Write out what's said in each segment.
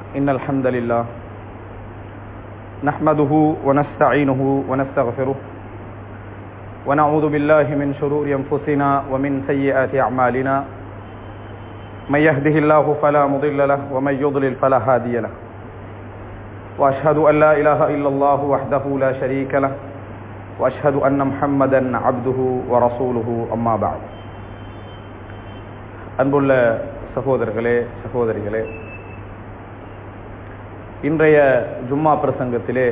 إن الحمد لله نحمده ونستعينه ونستغفره ونعوذ بالله من شرور أنفسنا ومن سيئات أعمالنا من يهده الله فلا مضل له ومن يضلل فلا هادي له وأشهد أن لا إله إلا الله وحده لا شريك له وأشهد أن محمدا عبده ورسوله أما بعد அன்புள்ள சகோதரர்களே சகோதரிகளே இன்றைய ஜும்மா பிரசங்கத்திலே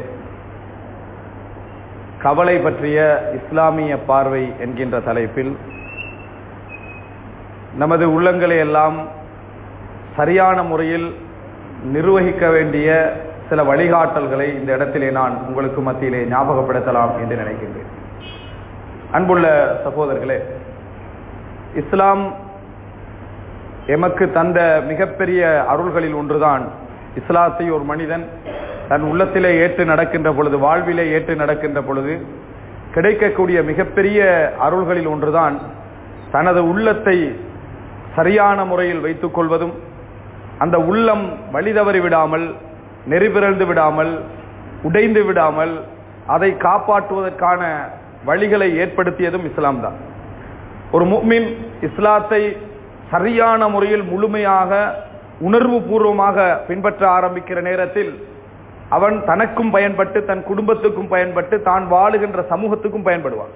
கவலை பற்றிய இஸ்லாமிய பார்வை என்கின்ற தலைப்பில் நமது உள்ளங்களை எல்லாம் சரியான முறையில் நிர்வகிக்க வேண்டிய சில வழிகாட்டல்களை இந்த இடத்திலே நான் உங்களுக்கு மத்தியிலே ஞாபகப்படுத்தலாம் என்று நினைக்கின்றேன் அன்புள்ள சகோதரர்களே இஸ்லாம் எமக்கு தந்த மிகப்பெரிய அருள்களில் ஒன்றுதான் இஸ்லாத்தை ஒரு மனிதன் தன் உள்ளத்திலே ஏற்று நடக்கின்ற பொழுது வாழ்விலே ஏற்று நடக்கின்ற பொழுது கிடைக்கக்கூடிய மிகப்பெரிய அருள்களில் ஒன்றுதான் தனது உள்ளத்தை சரியான முறையில் வைத்துக் கொள்வதும் அந்த உள்ளம் வழிதவறி விடாமல் நெறிபிறழ்ந்து விடாமல் உடைந்து விடாமல் அதை காப்பாற்றுவதற்கான வழிகளை ஏற்படுத்தியதும் இஸ்லாம் தான் ஒரு முக்மின் இஸ்லாத்தை சரியான முறையில் முழுமையாக உணர்வு பூர்வமாக பின்பற்ற ஆரம்பிக்கிற நேரத்தில் அவன் தனக்கும் பயன்பட்டு தன் குடும்பத்துக்கும் பயன்பட்டு தான் வாழுகின்ற சமூகத்துக்கும் பயன்படுவான்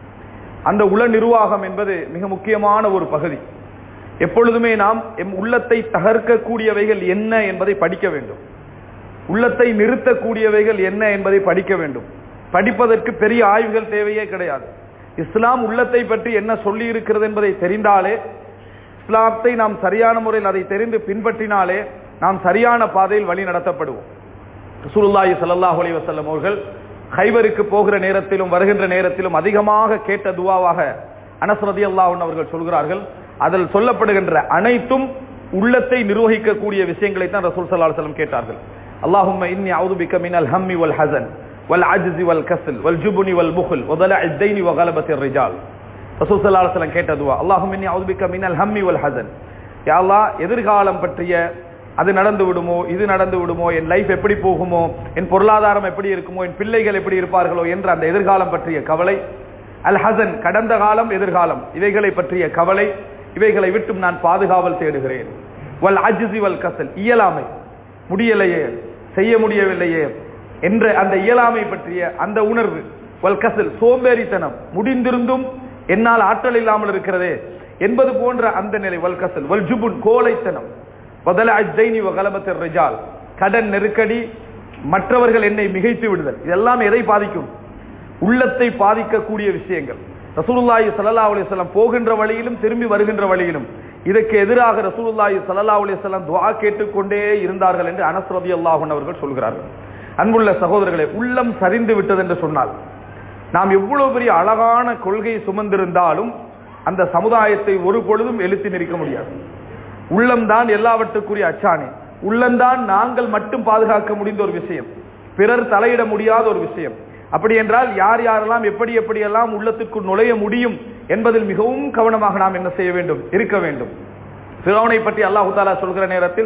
அந்த உள நிர்வாகம் என்பது மிக முக்கியமான ஒரு பகுதி எப்பொழுதுமே நாம் எம் உள்ளத்தை தகர்க்கக்கூடியவைகள் என்ன என்பதை படிக்க வேண்டும் உள்ளத்தை நிறுத்தக்கூடியவைகள் என்ன என்பதை படிக்க வேண்டும் படிப்பதற்கு பெரிய ஆய்வுகள் தேவையே கிடையாது இஸ்லாம் உள்ளத்தை பற்றி என்ன சொல்லி இருக்கிறது என்பதை தெரிந்தாலே இஸ்லாத்தை நாம் சரியான முறையில் அதை தெரிந்து பின்பற்றினாலே நாம் சரியான பாதையில் வழி நடத்தப்படுவோம் ரசூலுல்லாஹி ஸல்லல்லாஹு அலைஹி வஸல்லம் அவர்கள் ஹைபருக்கு போகிற நேரத்திலும் வருகின்ற நேரத்திலும் அதிகமாக கேட்ட துவாவாக அனஸ் ரலியல்லாஹு அவர்கள் சொல்கிறார்கள் அதில் சொல்லப்படுகின்ற அனைத்தும் உள்ளத்தை நிர்வகிக்கக்கூடிய விஷயங்களை தான் ரசூல் ஸல்லல்லாஹு அலைஹி வஸல்லம் கேட்டார்கள் அல்லாஹும்ம இன்னி அஊது பிக மினல் ஹம்மி வல் ஹஸன் வல் அஜ்ஸி வல் கஸ்ல் வல் ஜுப்னி வல் புஹல் வ தலஅத் தைனி வ கலபத்திர் ரிஜால் ரசூல் ஸல்லல்லாஹு அலைஹி வஸல்லம் கேட்ட துவா அல்லாஹும்ம இன்னி அஊது பிக மினல் ஹம்மி வல் ஹஸன் யா அல்லாஹ் எதிர்காலம் பற்றிய அது நடந்து விடுமோ இது நடந்து விடுமோ என் லைஃப் எப்படி போகுமோ என் பொருளாதாரம் எப்படி இருக்குமோ என் பிள்ளைகள் எப்படி இருப்பார்களோ என்ற அந்த எதிர்காலம் பற்றிய கவலை அல் ஹசன் கடந்த காலம் எதிர்காலம் இவைகளை பற்றிய கவலை இவைகளை விட்டும் நான் பாதுகாவல் தேடுகிறேன் வல் அஜ்ஸி வல் கசல் இயலாமை முடியலையே செய்ய முடியவில்லையே என்ற அந்த இயலாமை பற்றிய அந்த உணர்வு வல் கசல் சோம்பேறித்தனம் முடிந்திருந்தும் என்னால் ஆற்றல் இல்லாமல் இருக்கிறதே என்பது போன்ற அந்த நிலை வல் கசல் வல் ஜுபுன் கோலைத்தனம் வதல அஜ்ஜைனி வகலபத்தர் ரிஜால் கடன் நெருக்கடி மற்றவர்கள் என்னை மிகைத்து விடுதல் இதெல்லாம் எதை பாதிக்கும் உள்ளத்தை பாதிக்கக்கூடிய விஷயங்கள் ரசூலுல்லாஹி ஸல்லல்லாஹு அலைஹி வஸல்லம் போகின்ற வழியிலும் திரும்பி வருகின்ற வழியிலும் இதற்கு எதிராக ரசூலுல்லாஹி ஸல்லல்லாஹு அலைஹி வஸல்லம் துஆ கேட்டுக்கொண்டே இருந்தார்கள் என்று அனஸ் ரலியல்லாஹு அவர்கள் சொல்கிறார்கள் அன்புள்ள சகோதரர்களே உள்ளம் சரிந்து விட்டது என்று சொன்னால் நாம் எவ்வளவு பெரிய அழகான கொள்கையை சுமந்திருந்தாலும் அந்த சமுதாயத்தை ஒரு பொழுதும் எழுத்தி நிற்க முடியாது உள்ளம்தான் எல்லாவற்றுக்குரிய அச்சாணி உள்ளம்தான் நாங்கள் மட்டும் பாதுகாக்க முடிந்த ஒரு விஷயம் பிறர் தலையிட முடியாத ஒரு விஷயம் அப்படி என்றால் யார் யாரெல்லாம் எப்படி எப்படியெல்லாம் உள்ளத்துக்குள் நுழைய முடியும் என்பதில் மிகவும் கவனமாக நாம் என்ன செய்ய வேண்டும் இருக்க வேண்டும் பிறவனை பற்றி அல்லாஹு தாலா சொல்கிற நேரத்தில்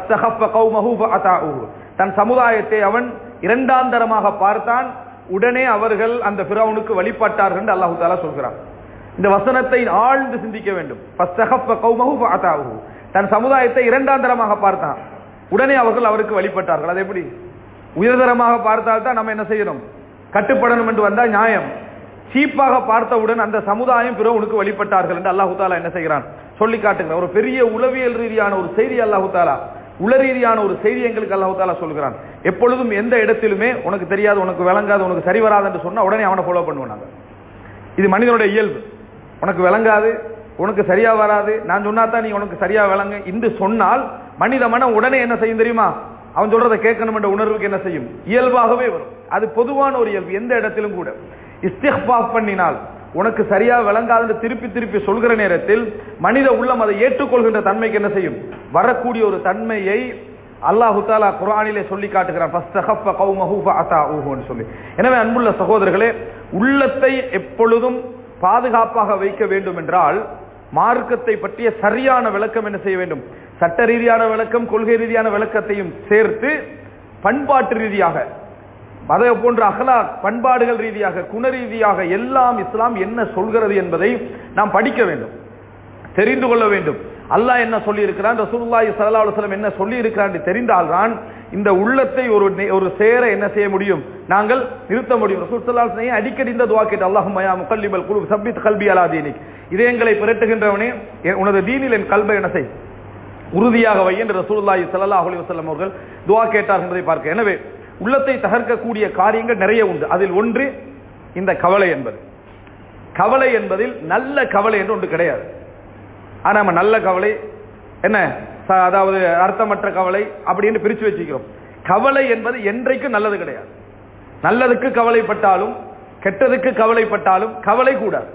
தன் சமுதாயத்தை அவன் இரண்டாந்தரமாக பார்த்தான் உடனே அவர்கள் அந்த பிறவனுக்கு வழிபட்டார்கள் என்று அல்லாஹு தாலா சொல்கிறான் இந்த வசனத்தை ஆழ்ந்து சிந்திக்க வேண்டும் தன் சமுதாயத்தை இரண்டாந்தரமாக பார்த்தான் உடனே அவர்கள் அவருக்கு வழிபட்டார்கள் அது எப்படி உயர்தரமாக பார்த்தால் தான் நம்ம என்ன செய்யணும் கட்டுப்படணும் என்று வந்தால் நியாயம் சீப்பாக பார்த்தவுடன் அந்த சமுதாயம் பிறவனுக்கு வழிபட்டார்கள் என்று அல்லாஹு தாலா என்ன செய்கிறான் சொல்லி காட்டுகிறான் ஒரு பெரிய உளவியல் ரீதியான ஒரு செய்தி அல்லாஹு தாலா உள ரீதியான ஒரு செய்தி எங்களுக்கு அல்லாஹு தாலா சொல்கிறான் எப்பொழுதும் எந்த இடத்திலுமே உனக்கு தெரியாது உனக்கு விளங்காது உனக்கு சரி வராது என்று சொன்னா உடனே அவனை ஃபாலோ பண்ணுவாங்க இது மனிதனுடைய இயல்பு உனக்கு விளங்காது உனக்கு சரியா வராது நான் சொன்னா தான் நீ உனக்கு சரியா விளங்க என்று சொன்னால் மனித மனம் உடனே என்ன செய்யும் தெரியுமா அவன் சொல்றதை கேட்கணும் என்ற உணர்வுக்கு என்ன செய்யும் இயல்பாகவே வரும் அது பொதுவான ஒரு இயல்பு எந்த இடத்திலும் கூட இஸ்திஹ்பாப் பண்ணினால் உனக்கு சரியா விளங்காது திருப்பி திருப்பி சொல்கிற நேரத்தில் மனித உள்ளம் அதை ஏற்றுக்கொள்கின்ற தன்மைக்கு என்ன செய்யும் வரக்கூடிய ஒரு தன்மையை அல்லாஹு தாலா குரானிலே சொல்லி காட்டுகிறான் சொல்லி எனவே அன்புள்ள சகோதரர்களே உள்ளத்தை எப்பொழுதும் பாதுகாப்பாக வைக்க வேண்டும் என்றால் மார்க்கத்தை பற்றிய சரியான விளக்கம் என்ன செய்ய வேண்டும் சட்ட ரீதியான விளக்கம் கொள்கை ரீதியான விளக்கத்தையும் சேர்த்து பண்பாட்டு ரீதியாக அதே போன்ற அகலா பண்பாடுகள் ரீதியாக குண ரீதியாக எல்லாம் இஸ்லாம் என்ன சொல்கிறது என்பதை நாம் படிக்க வேண்டும் தெரிந்து கொள்ள வேண்டும் அல்லாஹ் என்ன சொல்லி இருக்கிறான் ரசூலுல்லாஹி ஸல்லல்லாஹு அலைஹி வஸல்லம் என்ன சொல்லி இருக்கிறான் என்று தெரிந்தால்தான் இந்த உள்ளத்தை ஒரு நெ- ஒரு சேர என்ன செய்ய முடியும் நாங்கள் நிறுத்த முடியும் ரசூல் ஸல்லல்லாஹு அலைஹி வஸல்லம் அடிக்கடி இந்த துஆ கேட்டு அல்லாஹும்ம யா முகல்லிபல் குலூப் சப்பித் கல்பி அலா தீனிக் இதயங்களை பிரட்டுகின்றவனே என் உனது தீனில் என் கல்பை என்ன செய் உறுதியாக வை என்று ரசூலுல்லாஹி ஸல்லல்லாஹு அலைஹி வஸல்லம் அவர்கள் துஆ கேட்டார் என்பதை பார்க்க எனவே உள்ளத்தை தகர்க்கக்கூடிய காரியங்கள் நிறைய உண்டு அதில் ஒன்று இந்த கவலை என்பது கவலை என்பதில் நல்ல கவலை என்று ஒன்று கிடையாது ஆனா நம்ம நல்ல கவலை என்ன ச- அதாவது அர்த்தமற்ற கவலை அப்படின்னு பிரிச்சு வச்சுக்கிறோம் கவலை என்பது என்றைக்கும் நல்லது கிடையாது நல்லதுக்கு கவலைப்பட்டாலும் கெட்டதுக்கு கவலைப்பட்டாலும் கவலை கூடாது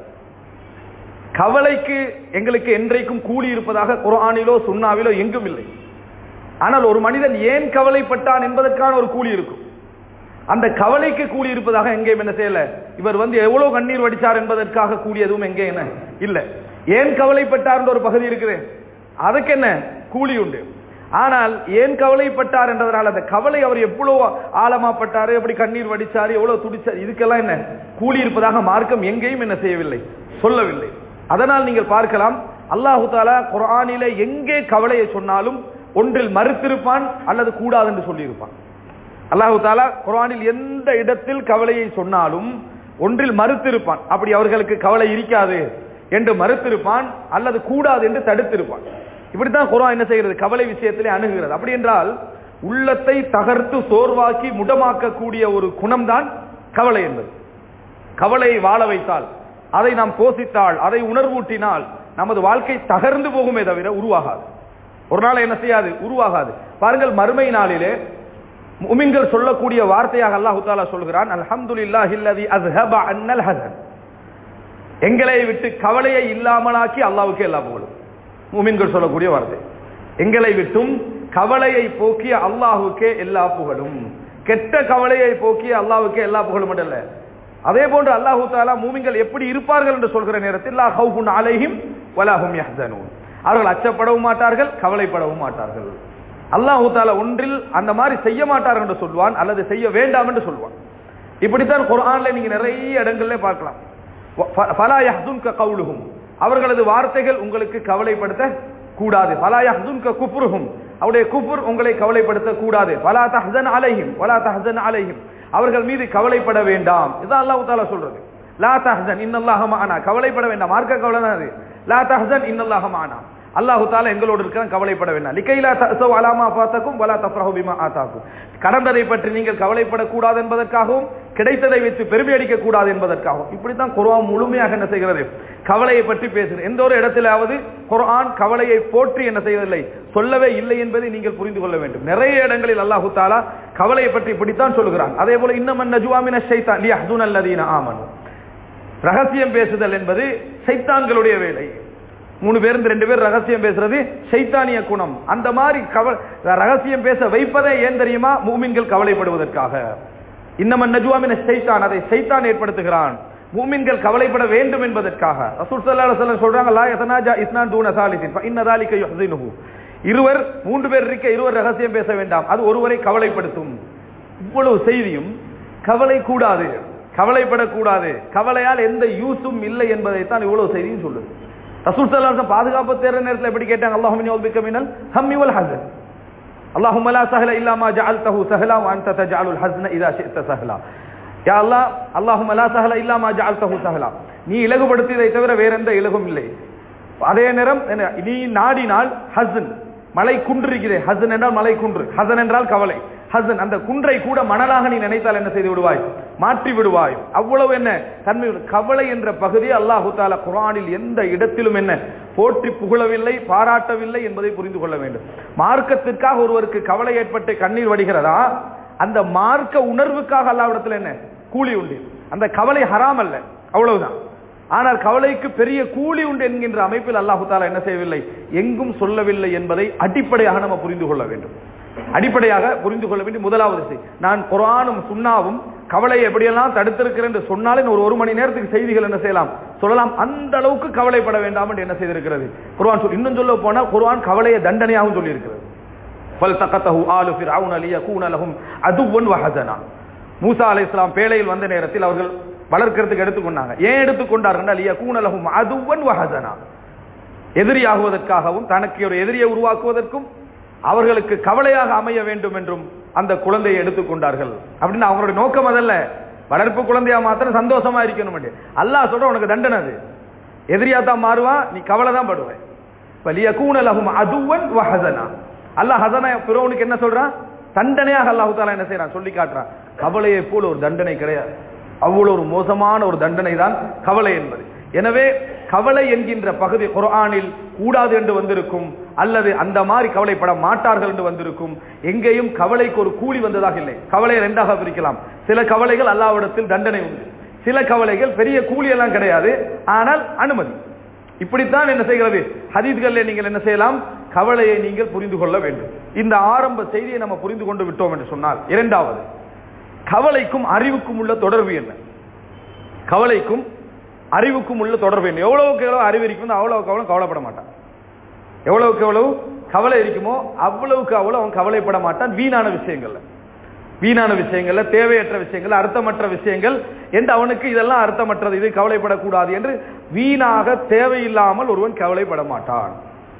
கவலைக்கு எங்களுக்கு என்றைக்கும் கூலி இருப்பதாக குர்ஆனிலோ சுன்னாவிலோ எங்கும் இல்லை ஆனால் ஒரு மனிதன் ஏன் கவலைப்பட்டான் என்பதற்கான ஒரு கூலி இருக்கும் அந்த கவலைக்கு கூலி இருப்பதாக எங்கேயும் என்ன செய்யல இவர் வந்து எவ்வளவு கண்ணீர் வடிச்சார் என்பதற்காக கூலி எதுவும் எங்கே என்ன இல்ல ஏன் கவலைப்பட்டார் ஒரு பகுதி இருக்குது அதுக்கு என்ன கூலி உண்டு ஆனால் ஏன் கவலைப்பட்டார் என்றதனால் அந்த கவலை அவர் எவ்வளவு ஆழமாப்பட்டாரு எப்படி கண்ணீர் வடிச்சாரு எவ்வளவு துடிச்சார் இதுக்கெல்லாம் என்ன கூலி இருப்பதாக மார்க்கம் எங்கேயும் என்ன செய்யவில்லை சொல்லவில்லை அதனால் நீங்கள் பார்க்கலாம் அல்லாஹு தாலா குர்ஆனிலே எங்கே கவலையை சொன்னாலும் ஒன்றில் மறுத்திருப்பான் அல்லது கூடாது என்று சொல்லியிருப்பான் அல்லாஹு தாலா குர்ஆனில் எந்த இடத்தில் கவலையை சொன்னாலும் ஒன்றில் மறுத்திருப்பான் அப்படி அவர்களுக்கு கவலை இருக்காது என்று மறுத்திருப்பான் அல்லது கூடாது என்று தடுத்திருப்பான் இப்படித்தான் குர்ஆன் என்ன செய்கிறது கவலை விஷயத்திலே அணுகுகிறது அப்படி என்றால் உள்ளத்தை தகர்த்து சோர்வாக்கி முடமாக்கக்கூடிய ஒரு குணம்தான் கவலை என்பது கவலையை வாழ வைத்தால் அதை நாம் போசித்தால் அதை உணர்வூட்டினால் நமது வாழ்க்கை தகர்ந்து போகுமே தவிர உருவாகாது ஒரு நாள் என்ன செய்யாது உருவாகாது பாருங்கள் மறுமை நாளிலே முமின்கள் சொல்லக்கூடிய வார்த்தையாக அல்லாஹு தாலா சொல்கிறான் அல்ஹம்துலில்லாஹி அல்லதி அஸ்ஹப அன்னல் ஹஸன் எங்களை விட்டு கவலையை இல்லாமலாக்கி அல்லாஹ்வுக்கே எல்லா புகழும் முமின்கள் சொல்லக்கூடிய வார்த்தை எங்களை விட்டும் கவலையை போக்கிய அல்லாஹ்வுக்கே எல்லா புகழும் கெட்ட கவலையை போக்கிய அல்லாஹ்வுக்கே எல்லா புகழும் மட்டும் இல்ல அதே போன்று அல்லாஹு தாலா மூமின்கள் எப்படி இருப்பார்கள் என்று சொல்கிற நேரத்தில் லா ஹவுஃபுன் அலைஹிம் வலா ஹும் யஹ்சனூன் அவர்கள் அச்சப்படவும் மாட்டார்கள் கவலைப்படவும் மாட்டார்கள் அல்லாஹு தாலா ஒன்றில் அந்த மாதிரி செய்ய மாட்டார்கள் என்று சொல்வான் அல்லது செய்ய வேண்டாம் என்று சொல்வான் இப்படித்தான் குர்ஆன்ல நீங்க நிறைய இடங்கள்ல பார்க்கலாம் ஃப- ஃபலா யஹ்துன்க கவுலுஹும் அவர்களது வார்த்தைகள் உங்களுக்கு கவலைப்படுத்த கூடாது ஃபலா யஹ்துன்க குஃப்ருஹும் அவருடைய குஃபுர் உங்களை கவலைப்படுத்த கூடாது ஃபலா தஹ்சன் அலைஹிம் வலா தஹ்சன் அலைஹிம் அவர்கள் மீது கவலைப்பட வேண்டாம் இதான் அல்லாஹ் தாலா சொல்றது லா தஹ்சன் இன்னல்லாஹ மஅனா கவலைப்பட வேண்டாம் மார்க்க கவலை தான் அது லா தஹ்சன் இன்னல்லாஹ மஅனா அல்லாஹு தாலா எங்களோடு இருக்கிறான் கவலைப்பட வேண்டாம் லிகைலா தஸவ் அலாமா ஃபாத்தக்கும் வலா தஃப்ரஹு பிமா ஆதாக்கும் கடந்ததை பற்றி நீங்கள் கவலைப்படக்கூடாது என்பதற்காகவும் கிடைத்ததை வைத்து பெருமை அடிக்க கூடாது என்பதற்காகவும் இப்படித்தான் குர்ஆன் முழுமையாக என்ன செய்கிறது கவலையை பற்றி பேசுகிறது எந்த ஒரு இடத்திலாவது குர்ஆன் கவலையை போற்றி என்ன செய்வதில்லை சொல்லவே இல்லை என்பதை நீங்கள் புரிந்து கொள்ள வேண்டும் நிறைய இடங்களில் அல்லாஹு தாலா கவலையை பற்றி இப்படித்தான் சொல்கிறான் அதே போல இன்னமன் நஜுவாமின ஷைத்தான் லியஹ்துன் அல்லதீன ஆமனு ரகசியம் பேசுதல் என்பது சைத்தான்களுடைய வேலை மூணு பேர் இந்த ரெண்டு பேர் ரகசியம் பேசுறது சைத்தானிய குணம் அந்த மாதிரி கவ ரகசியம் பேச வைப்பதே ஏன் தெரியுமா மூமின்கள் கவலைப்படுவதற்காக இன்னமன் நஜுவாமின சைத்தான் அதை சைத்தான் ஏற்படுத்துகிறான் மூமின்கள் கவலைப்பட வேண்டும் என்பதற்காக ரசூல் ஸல்லல்லாஹு அலைஹி வஸல்லம் சொல்றாங்க லா யதனாஜா இஸ்னான் தூன சாலிசின் ஃப இன்ன ذلك யுஹ்ஸினுஹு இருவர் மூன்று பேர் இருக்க இருவர் ரகசியம் பேச வேண்டாம் அது ஒருவரை கவலைப்படுத்தும் இவ்வளவு செய்தியும் கவலை கூடாது கவலைப்படக்கூடாது கவலையால் எந்த யூஸும் இல்லை என்பதைத்தான் இவ்வளவு செய்தியும் சொல்லுது ரசூல் ஸல்லல்லாஹு அலைஹி வஸல்லம் பாதுகாப்பு தேர்ற நேரத்தில் எப்படி கேட்டாங்க அல்லாஹும்ம இன்னி அவுதுபிக்க மினல் ஹம்மி வல் ஹஸன் اللهم لا سهل الا ما جعلته سهلا وانت تجعل الحزن اذا شئت سهلا யா அல்லாஹ் اللهم لا سهل الا ما جعلته سهلا நீ இலகுபடுத்தியதை தவிர வேற எந்த இலகும் இல்லை அதே நேரம் என்ன, நீ நாடினால் ஹசன் மலை குன்று இருக்கிறே ஹசன் என்றால் மலை குன்று ஹசன் என்றால் கவலை ஹசன் அந்த குன்றை கூட மணலாக நீ நினைத்தால் என்ன செய்து விடுவாய் மாற்றி விடுவாய் அவ்வளவு என்ன தன்மை உள்ள- கவலை என்ற பகுதி அல்லாஹு தாலா குர்ஆனில் எந்த இடத்திலும் என்ன போற்றி புகழவில்லை பாராட்டவில்லை என்பதை புரிந்து கொள்ள வேண்டும் மார்க்கத்திற்காக ஒருவருக்கு கவலை ஏற்பட்டு கண்ணீர் வடிகிறதா அந்த மார்க்க உணர்வுக்காக அல்லாவிடத்தில் என்ன கூலி உண்டு அந்த கவலை ஹராம் அல்ல அவ்வளவுதான் ஆனால் கவலைக்கு பெரிய கூலி உண்டு என்கின்ற அமைப்பில் அல்லாஹு தாலா என்ன செய்யவில்லை எங்கும் சொல்லவில்லை என்பதை அடிப்படையாக நம்ம புரிந்து கொள்ள வேண்டும் அடிப்படையாக புரிந்து கொள்ள வேண்டிய முதலாவது செய்தி நான் குரானும் சுண்ணாவும் கவலையை எப்படியெல்லாம் தடுத்திருக்கிறேன் என்று சொன்னாலே ஒரு ஒரு மணி நேரத்துக்கு செய்திகள் என்ன செய்யலாம் சொல்லலாம் அந்த அளவுக்கு கவலைப்பட வேண்டாம் என்று என்ன செய்திருக்கிறது குர்ஆன் சொல் இன்னும் சொல்ல போனா குர்ஆன் கவலையை தண்டனையாகவும் சொல்லியிருக்கிறது فَالْتَقَطَهُ آلُ فِرْعَوْنَ لِيَكُونَ لَهُمْ عَدُوًّا وَحَزَنًا மூசா அலைஹிஸ்ஸலாம் பேழையில் வந்த நேரத்தில் அவர்கள் வளர்க்கிறதுக்கு எடுத்துக்கொண்டாங்க ஏன் எடுத்துக்கொண்டார்கள் லியகூன லஹும் அதுவன் வஹசனா எதிரியாகுவதற்காகவும் தனக்கு ஒரு எதிரியை உருவாக்குவதற்கும் அவர்களுக்கு கவலையாக அமைய வேண்டும் என்றும் அந்த குழந்தையை எடுத்துக்கொண்டார்கள் அப்படின்னு அவங்களுடைய நோக்கம் அதல்ல வளர்ப்பு குழந்தையா மாத்திரம் சந்தோஷமா இருக்கணும் அல்லாஹ் சொல்ற உனக்கு தண்டனை அது எதிரியா தான் மாறுவான் நீ கவலை தான் படுவேன் லியகூன லஹும் அதுவன் வஹசனா அல்லாஹ் ஹசனா பிறவனுக்கு என்ன சொல்றான் தண்டனையாக அல்லாஹு தாலா என்ன செய்யறான் சொல்லி காட்டுறான் கவலையை போல ஒரு தண்டனை கிடையாது அவ்வளவு ஒரு மோசமான ஒரு தண்டனை தான் கவலை என்பது எனவே கவலை என்கின்ற பகுதி குர்ஆனில் கூடாது என்று வந்திருக்கும் அல்லது அந்த மாதிரி கவலைப்பட மாட்டார்கள் என்று வந்திருக்கும் எங்கேயும் கவலைக்கு ஒரு கூலி வந்ததாக இல்லை கவலையை ரெண்டாக பிரிக்கலாம் சில கவலைகள் அல்லாவிடத்தில் தண்டனை உண்டு சில கவலைகள் பெரிய கூலி எல்லாம் கிடையாது ஆனால் அனுமதி இப்படித்தான் என்ன செய்கிறது ஹதீத்களில் நீங்கள் என்ன செய்யலாம் கவலையை நீங்கள் புரிந்து கொள்ள வேண்டும் இந்த ஆரம்ப செய்தியை நம்ம புரிந்து கொண்டு விட்டோம் என்று சொன்னால் இரண்டாவது கவலைக்கும் அறிவுக்கும் உள்ள தொடர்பு என்ன கவலைக்கும் அறிவுக்கும் உள்ள தொடர்பு என்ன எவ்வளவுக்கு எவ்வளவு அறிவு இருக்குமோ அவ்வளவுக்கு அவ்வளவு கவலைப்பட மாட்டான் எவ்வளவுக்கு எவ்வளவு கவலை இருக்குமோ அவ்வளவுக்கு அவ்வளவு அவன் கவலைப்பட மாட்டான் வீணான விஷயங்கள்ல வீணான விஷயங்கள்ல தேவையற்ற விஷயங்கள் அர்த்தமற்ற விஷயங்கள் என்று அவனுக்கு இதெல்லாம் அர்த்தமற்றது இது கவலைப்படக்கூடாது என்று வீணாக தேவையில்லாமல் ஒருவன் கவலைப்பட மாட்டான்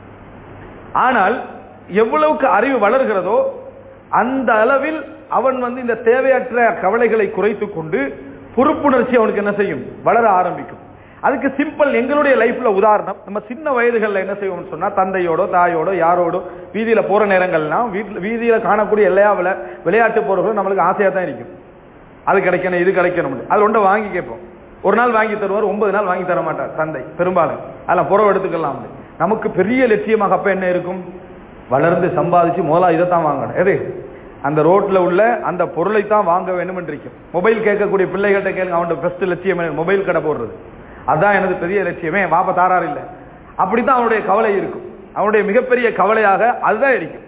ஆனால் எவ்வளவுக்கு அறிவு வளர்கிறதோ அந்த அளவில் அவன் வந்து இந்த தேவையற்ற கவலைகளை குறைத்துக் கொண்டு பொறுப்புணர்ச்சி அவனுக்கு என்ன செய்யும் வளர ஆரம்பிக்கும் அதுக்கு சிம்பிள் எங்களுடைய லைஃப்ல உதாரணம் நம்ம சின்ன வயதுகளில் என்ன செய்வோம்னு சொன்னா தந்தையோட தாயோட யாரோட வீதியில போற நேரங்கள்லாம் வீட்டுல வீதியில காணக்கூடிய எல்லா விளை விளையாட்டு பொருட்களும் நம்மளுக்கு ஆசையா தான் இருக்கும் அது கிடைக்கணும் இது கிடைக்கணும் அது ஒன்றை வாங்கி கேட்போம் ஒரு நாள் வாங்கி தருவார் ஒன்பது நாள் வாங்கி தர மாட்டார் தந்தை பெரும்பாலும் அதெல்லாம் புறவு எடுத்துக்கலாம் நமக்கு பெரிய லட்சியமாக அப்ப என்ன இருக்கும் வளர்ந்து சம்பாதிச்சு முதலா இதைத்தான் வாங்கணும் எது அந்த ரோட்ல உள்ள அந்த பொருளை தான் வாங்க வேண்டும் என்று இருக்கும் மொபைல் கேட்கக்கூடிய பிள்ளைகள்கிட்ட கேளுங்க அவனோட பெஸ்ட் லட்சியம் என்ன? மொபைல் கடை போடுறது அதான் எனது பெரிய லட்சியமே வாப்ப தாரார் இல்லை அப்படித்தான் அவனுடைய கவலை இருக்கும் அவனுடைய மிகப்பெரிய கவலையாக அதுதான் இருக்கும்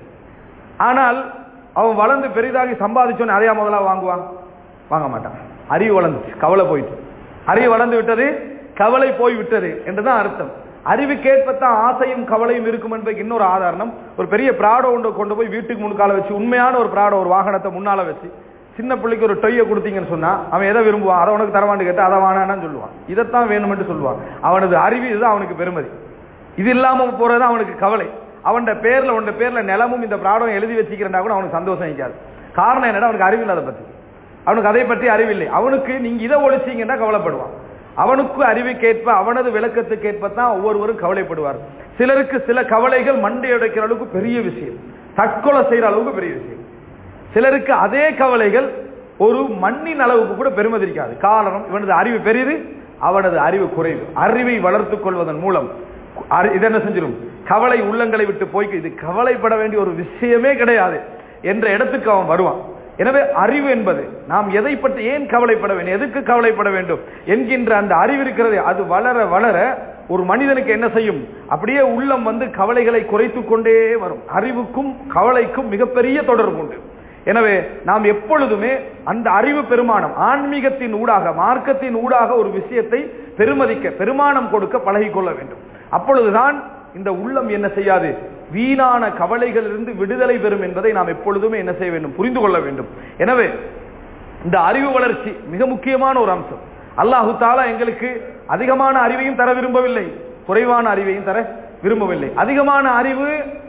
ஆனால் அவன் வளர்ந்து பெரிதாகி சம்பாதிச்சோன்னு அதையா முதலா வாங்குவான் வாங்க மாட்டான் அறிவு வளர்ந்துச்சு கவலை போயிட்டு அறிவு வளர்ந்து விட்டது கவலை போய் விட்டது என்றுதான் அர்த்தம் அறிவு கேட்பத்தான் ஆசையும் கவலையும் இருக்கும் என்பதுக்கு இன்னொரு ஆதாரணம் ஒரு பெரிய பிராடோ ஒன்று கொண்டு போய் வீட்டுக்கு முன்கால வச்சு உண்மையான ஒரு பிராடோ ஒரு வாகனத்தை முன்னால வச்சு சின்ன பிள்ளைக்கு ஒரு டொய்யை கொடுத்தீங்கன்னு சொன்னா அவன் எதை விரும்புவான் அதை உனக்கு தரவான்னு கேட்டு அதை வானான்னு சொல்லுவான் இதைத்தான் வேணும்னு சொல்லுவான் அவனது அறிவு இதுதான் அவனுக்கு பெருமதி இது இல்லாம போறது அவனுக்கு கவலை அவன் பேர்ல உன் பேர்ல நிலமும் இந்த பிராடம் எழுதி வச்சுக்கிறா கூட அவனுக்கு சந்தோஷம் இருக்காது காரணம் என்னடா அவனுக்கு அறிவில்லை அதை பத்தி அவனுக்கு அதை பற்றி அறிவில்லை அவனுக்கு நீங்க இதை ஒழிச்சீங்கன்னா கவலைப்படுவான் அவனுக்கு அறிவு கேட்ப அவனது விளக்கத்துக்கு கேட்பத்தான் ஒவ்வொருவரும் கவலைப்படுவார் சிலருக்கு சில கவலைகள் மண்டை உடைக்கிற அளவுக்கு பெரிய விஷயம் தற்கொலை செய்யற அளவுக்கு பெரிய விஷயம் சிலருக்கு அதே கவலைகள் ஒரு மண்ணின் அளவுக்கு கூட பெருமதி இருக்காது காரணம் இவனது அறிவு பெரியது அவனது அறிவு குறைவு அறிவை வளர்த்துக் கொள்வதன் மூலம் அறி- இது என்ன செஞ்சிடும் கவலை உள்ளங்களை விட்டு போய் இது கவலைப்பட வேண்டிய ஒரு விஷயமே கிடையாது என்ற இடத்துக்கு அவன் வருவான் எனவே அறிவு என்பது நாம் எதை பற்றி ஏன் கவலைப்பட வேண்டும் எதுக்கு கவலைப்பட வேண்டும் என்கின்ற அந்த அறிவு இருக்கிறது அது வளர வளர ஒரு மனிதனுக்கு என்ன செய்யும் அப்படியே உள்ளம் வந்து கவலைகளை குறைத்துக் கொண்டே வரும் அறிவுக்கும் கவலைக்கும் மிகப்பெரிய தொடர்பு உண்டு எனவே நாம் எப்பொழுதுமே அந்த அறிவு பெருமானம் ஆன்மீகத்தின் ஊடாக மார்க்கத்தின் ஊடாக ஒரு விஷயத்தை பெருமதிக்க பெருமானம் கொடுக்க பழகிக்கொள்ள வேண்டும் அப்பொழுதுதான் இந்த உள்ளம் என்ன செய்யாது வீணான கவலைகளிலிருந்து விடுதலை பெறும் என்பதை நாம் எப்பொழுதுமே என்ன செய்ய வேண்டும் புரிந்து கொள்ள வேண்டும் எனவே இந்த அறிவு வளர்ச்சி மிக முக்கியமான ஒரு அம்சம் அல்லாஹு தாலா எங்களுக்கு அதிகமான அறிவையும் தர விரும்பவில்லை குறைவான அறிவையும் தர விரும்பவில்லை அதிகமான அறிவு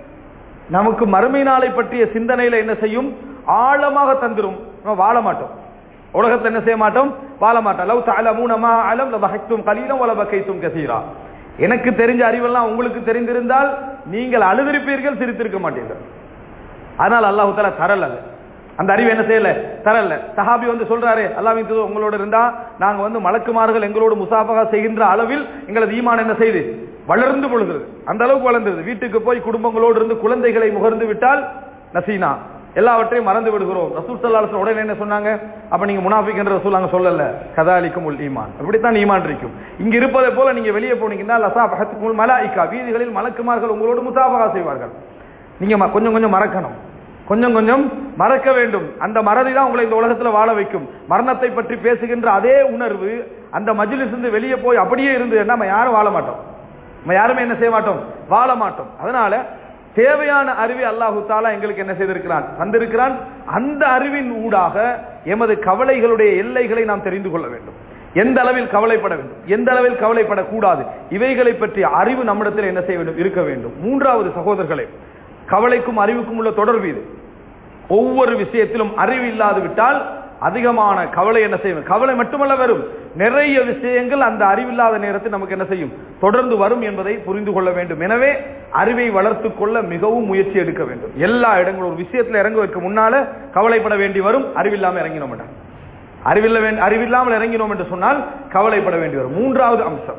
நமக்கு மறுமை நாளை பற்றிய சிந்தனையில என்ன செய்யும் ஆழமாக தந்துரும் நம்ம வாழ மாட்டோம் உலகத்துல என்ன செய்ய மாட்டோம் வாழ மாட்டோம் லவ் தஅலமூன மா அலம் லபஹக்தும் கலீலம் வல பகைத்தும் கசீரா எனக்கு தெரிஞ்ச அறிவெல்லாம் உங்களுக்கு தெரிந்திருந்தால் நீங்கள் அழுதிருப்பீர்கள் சிரித்திருக்க மாட்டீர்கள் அதனால் அல்லாஹு தஆலா தரல அது அந்த அறிவு என்ன செய்யல தரல சஹாபி வந்து சொல்றாரு அல்லாஹ்வின் தூதர் உங்களோட இருந்தா நாங்க வந்து மலக்குமார்கள் எங்களோடு முசாஃபகா செய்கின்ற அளவில் எங்களது ஈமான் என்ன செய்து வளர்ந்து பொழுகிறது அந்த அளவுக்கு வளர்ந்தது வீட்டுக்கு போய் குடும்பங்களோடு இருந்து குழந்தைகளை முகர்ந்து விட்டால் நசீனா எல்லாவற்றையும் மறந்து விடுகிறோம் ரசூல் சல்லாஹ் உடனே என்ன சொன்னாங்க அப்ப நீங்க முனாஃபிக் என்ற ரசூல் அங்க சொல்லல கதாலிக்கும் உல் ஈமான் இப்படித்தான் ஈமான் இருக்கும் இங்க இருப்பதை போல நீங்க வெளியே போனீங்கன்னா லசா பகத்துக்குள் மலாய்க்கா வீதிகளில் மலக்குமார்கள் உங்களோடு முசாஃபகா செய்வார்கள் நீங்க ம- கொஞ்சம் கொஞ்சம் மறக்கணும் கொஞ்சம் கொஞ்சம் மறக்க வேண்டும் அந்த மறதி தான் உங்களை இந்த உலகத்துல வாழ வைக்கும் மரணத்தை பற்றி பேசுகின்ற அதே உணர்வு அந்த மஜ்லிஸ் இருந்து வெளியே போய் அப்படியே இருந்து நம்ம யாரும் வாழ மாட்டோம் நம்ம யாருமே என்ன செய்ய மாட்டோம் வாழ மாட்டோம் அதனால தேவையான அறிவை அல்லாஹு தாலா எங்களுக்கு என்ன செய்திருக்கிறான் தந்திருக்கிறான் அந்த அறிவின் ஊடாக எமது கவலைகளுடைய எல்லைகளை நாம் தெரிந்து கொள்ள வேண்டும் எந்த அளவில் கவலைப்பட வேண்டும் எந்த அளவில் கவலைப்படக்கூடாது இவைகளை பற்றிய அறிவு நம்மிடத்தில் என்ன செய்ய வேண்டும் இருக்க வேண்டும் மூன்றாவது சகோதரர்களே கவலைக்கும் அறிவுக்கும் உள்ள தொடர்பு இது ஒவ்வொரு விஷயத்திலும் அறிவு இல்லாது விட்டால் அதிகமான கவலை என்ன செய்யும் கவலை மட்டுமல்ல வரும் நிறைய விஷயங்கள் அந்த அறிவில்லாத நேரத்தில் நமக்கு என்ன செய்யும் தொடர்ந்து வரும் என்பதை புரிந்து கொள்ள வேண்டும் எனவே அறிவை வளர்த்து கொள்ள மிகவும் முயற்சி எடுக்க வேண்டும் எல்லா இடங்களும் ஒரு விஷயத்துல இறங்குவதற்கு முன்னால கவலைப்பட வேண்டி வரும் அறிவில்லாம இறங்கினோம் வேண்டாம் அறிவில்ல வேண்ட அறிவில்லாமல் இறங்கினோம் என்று சொன்னால் கவலைப்பட வேண்டி வரும் மூன்றாவது அம்சம்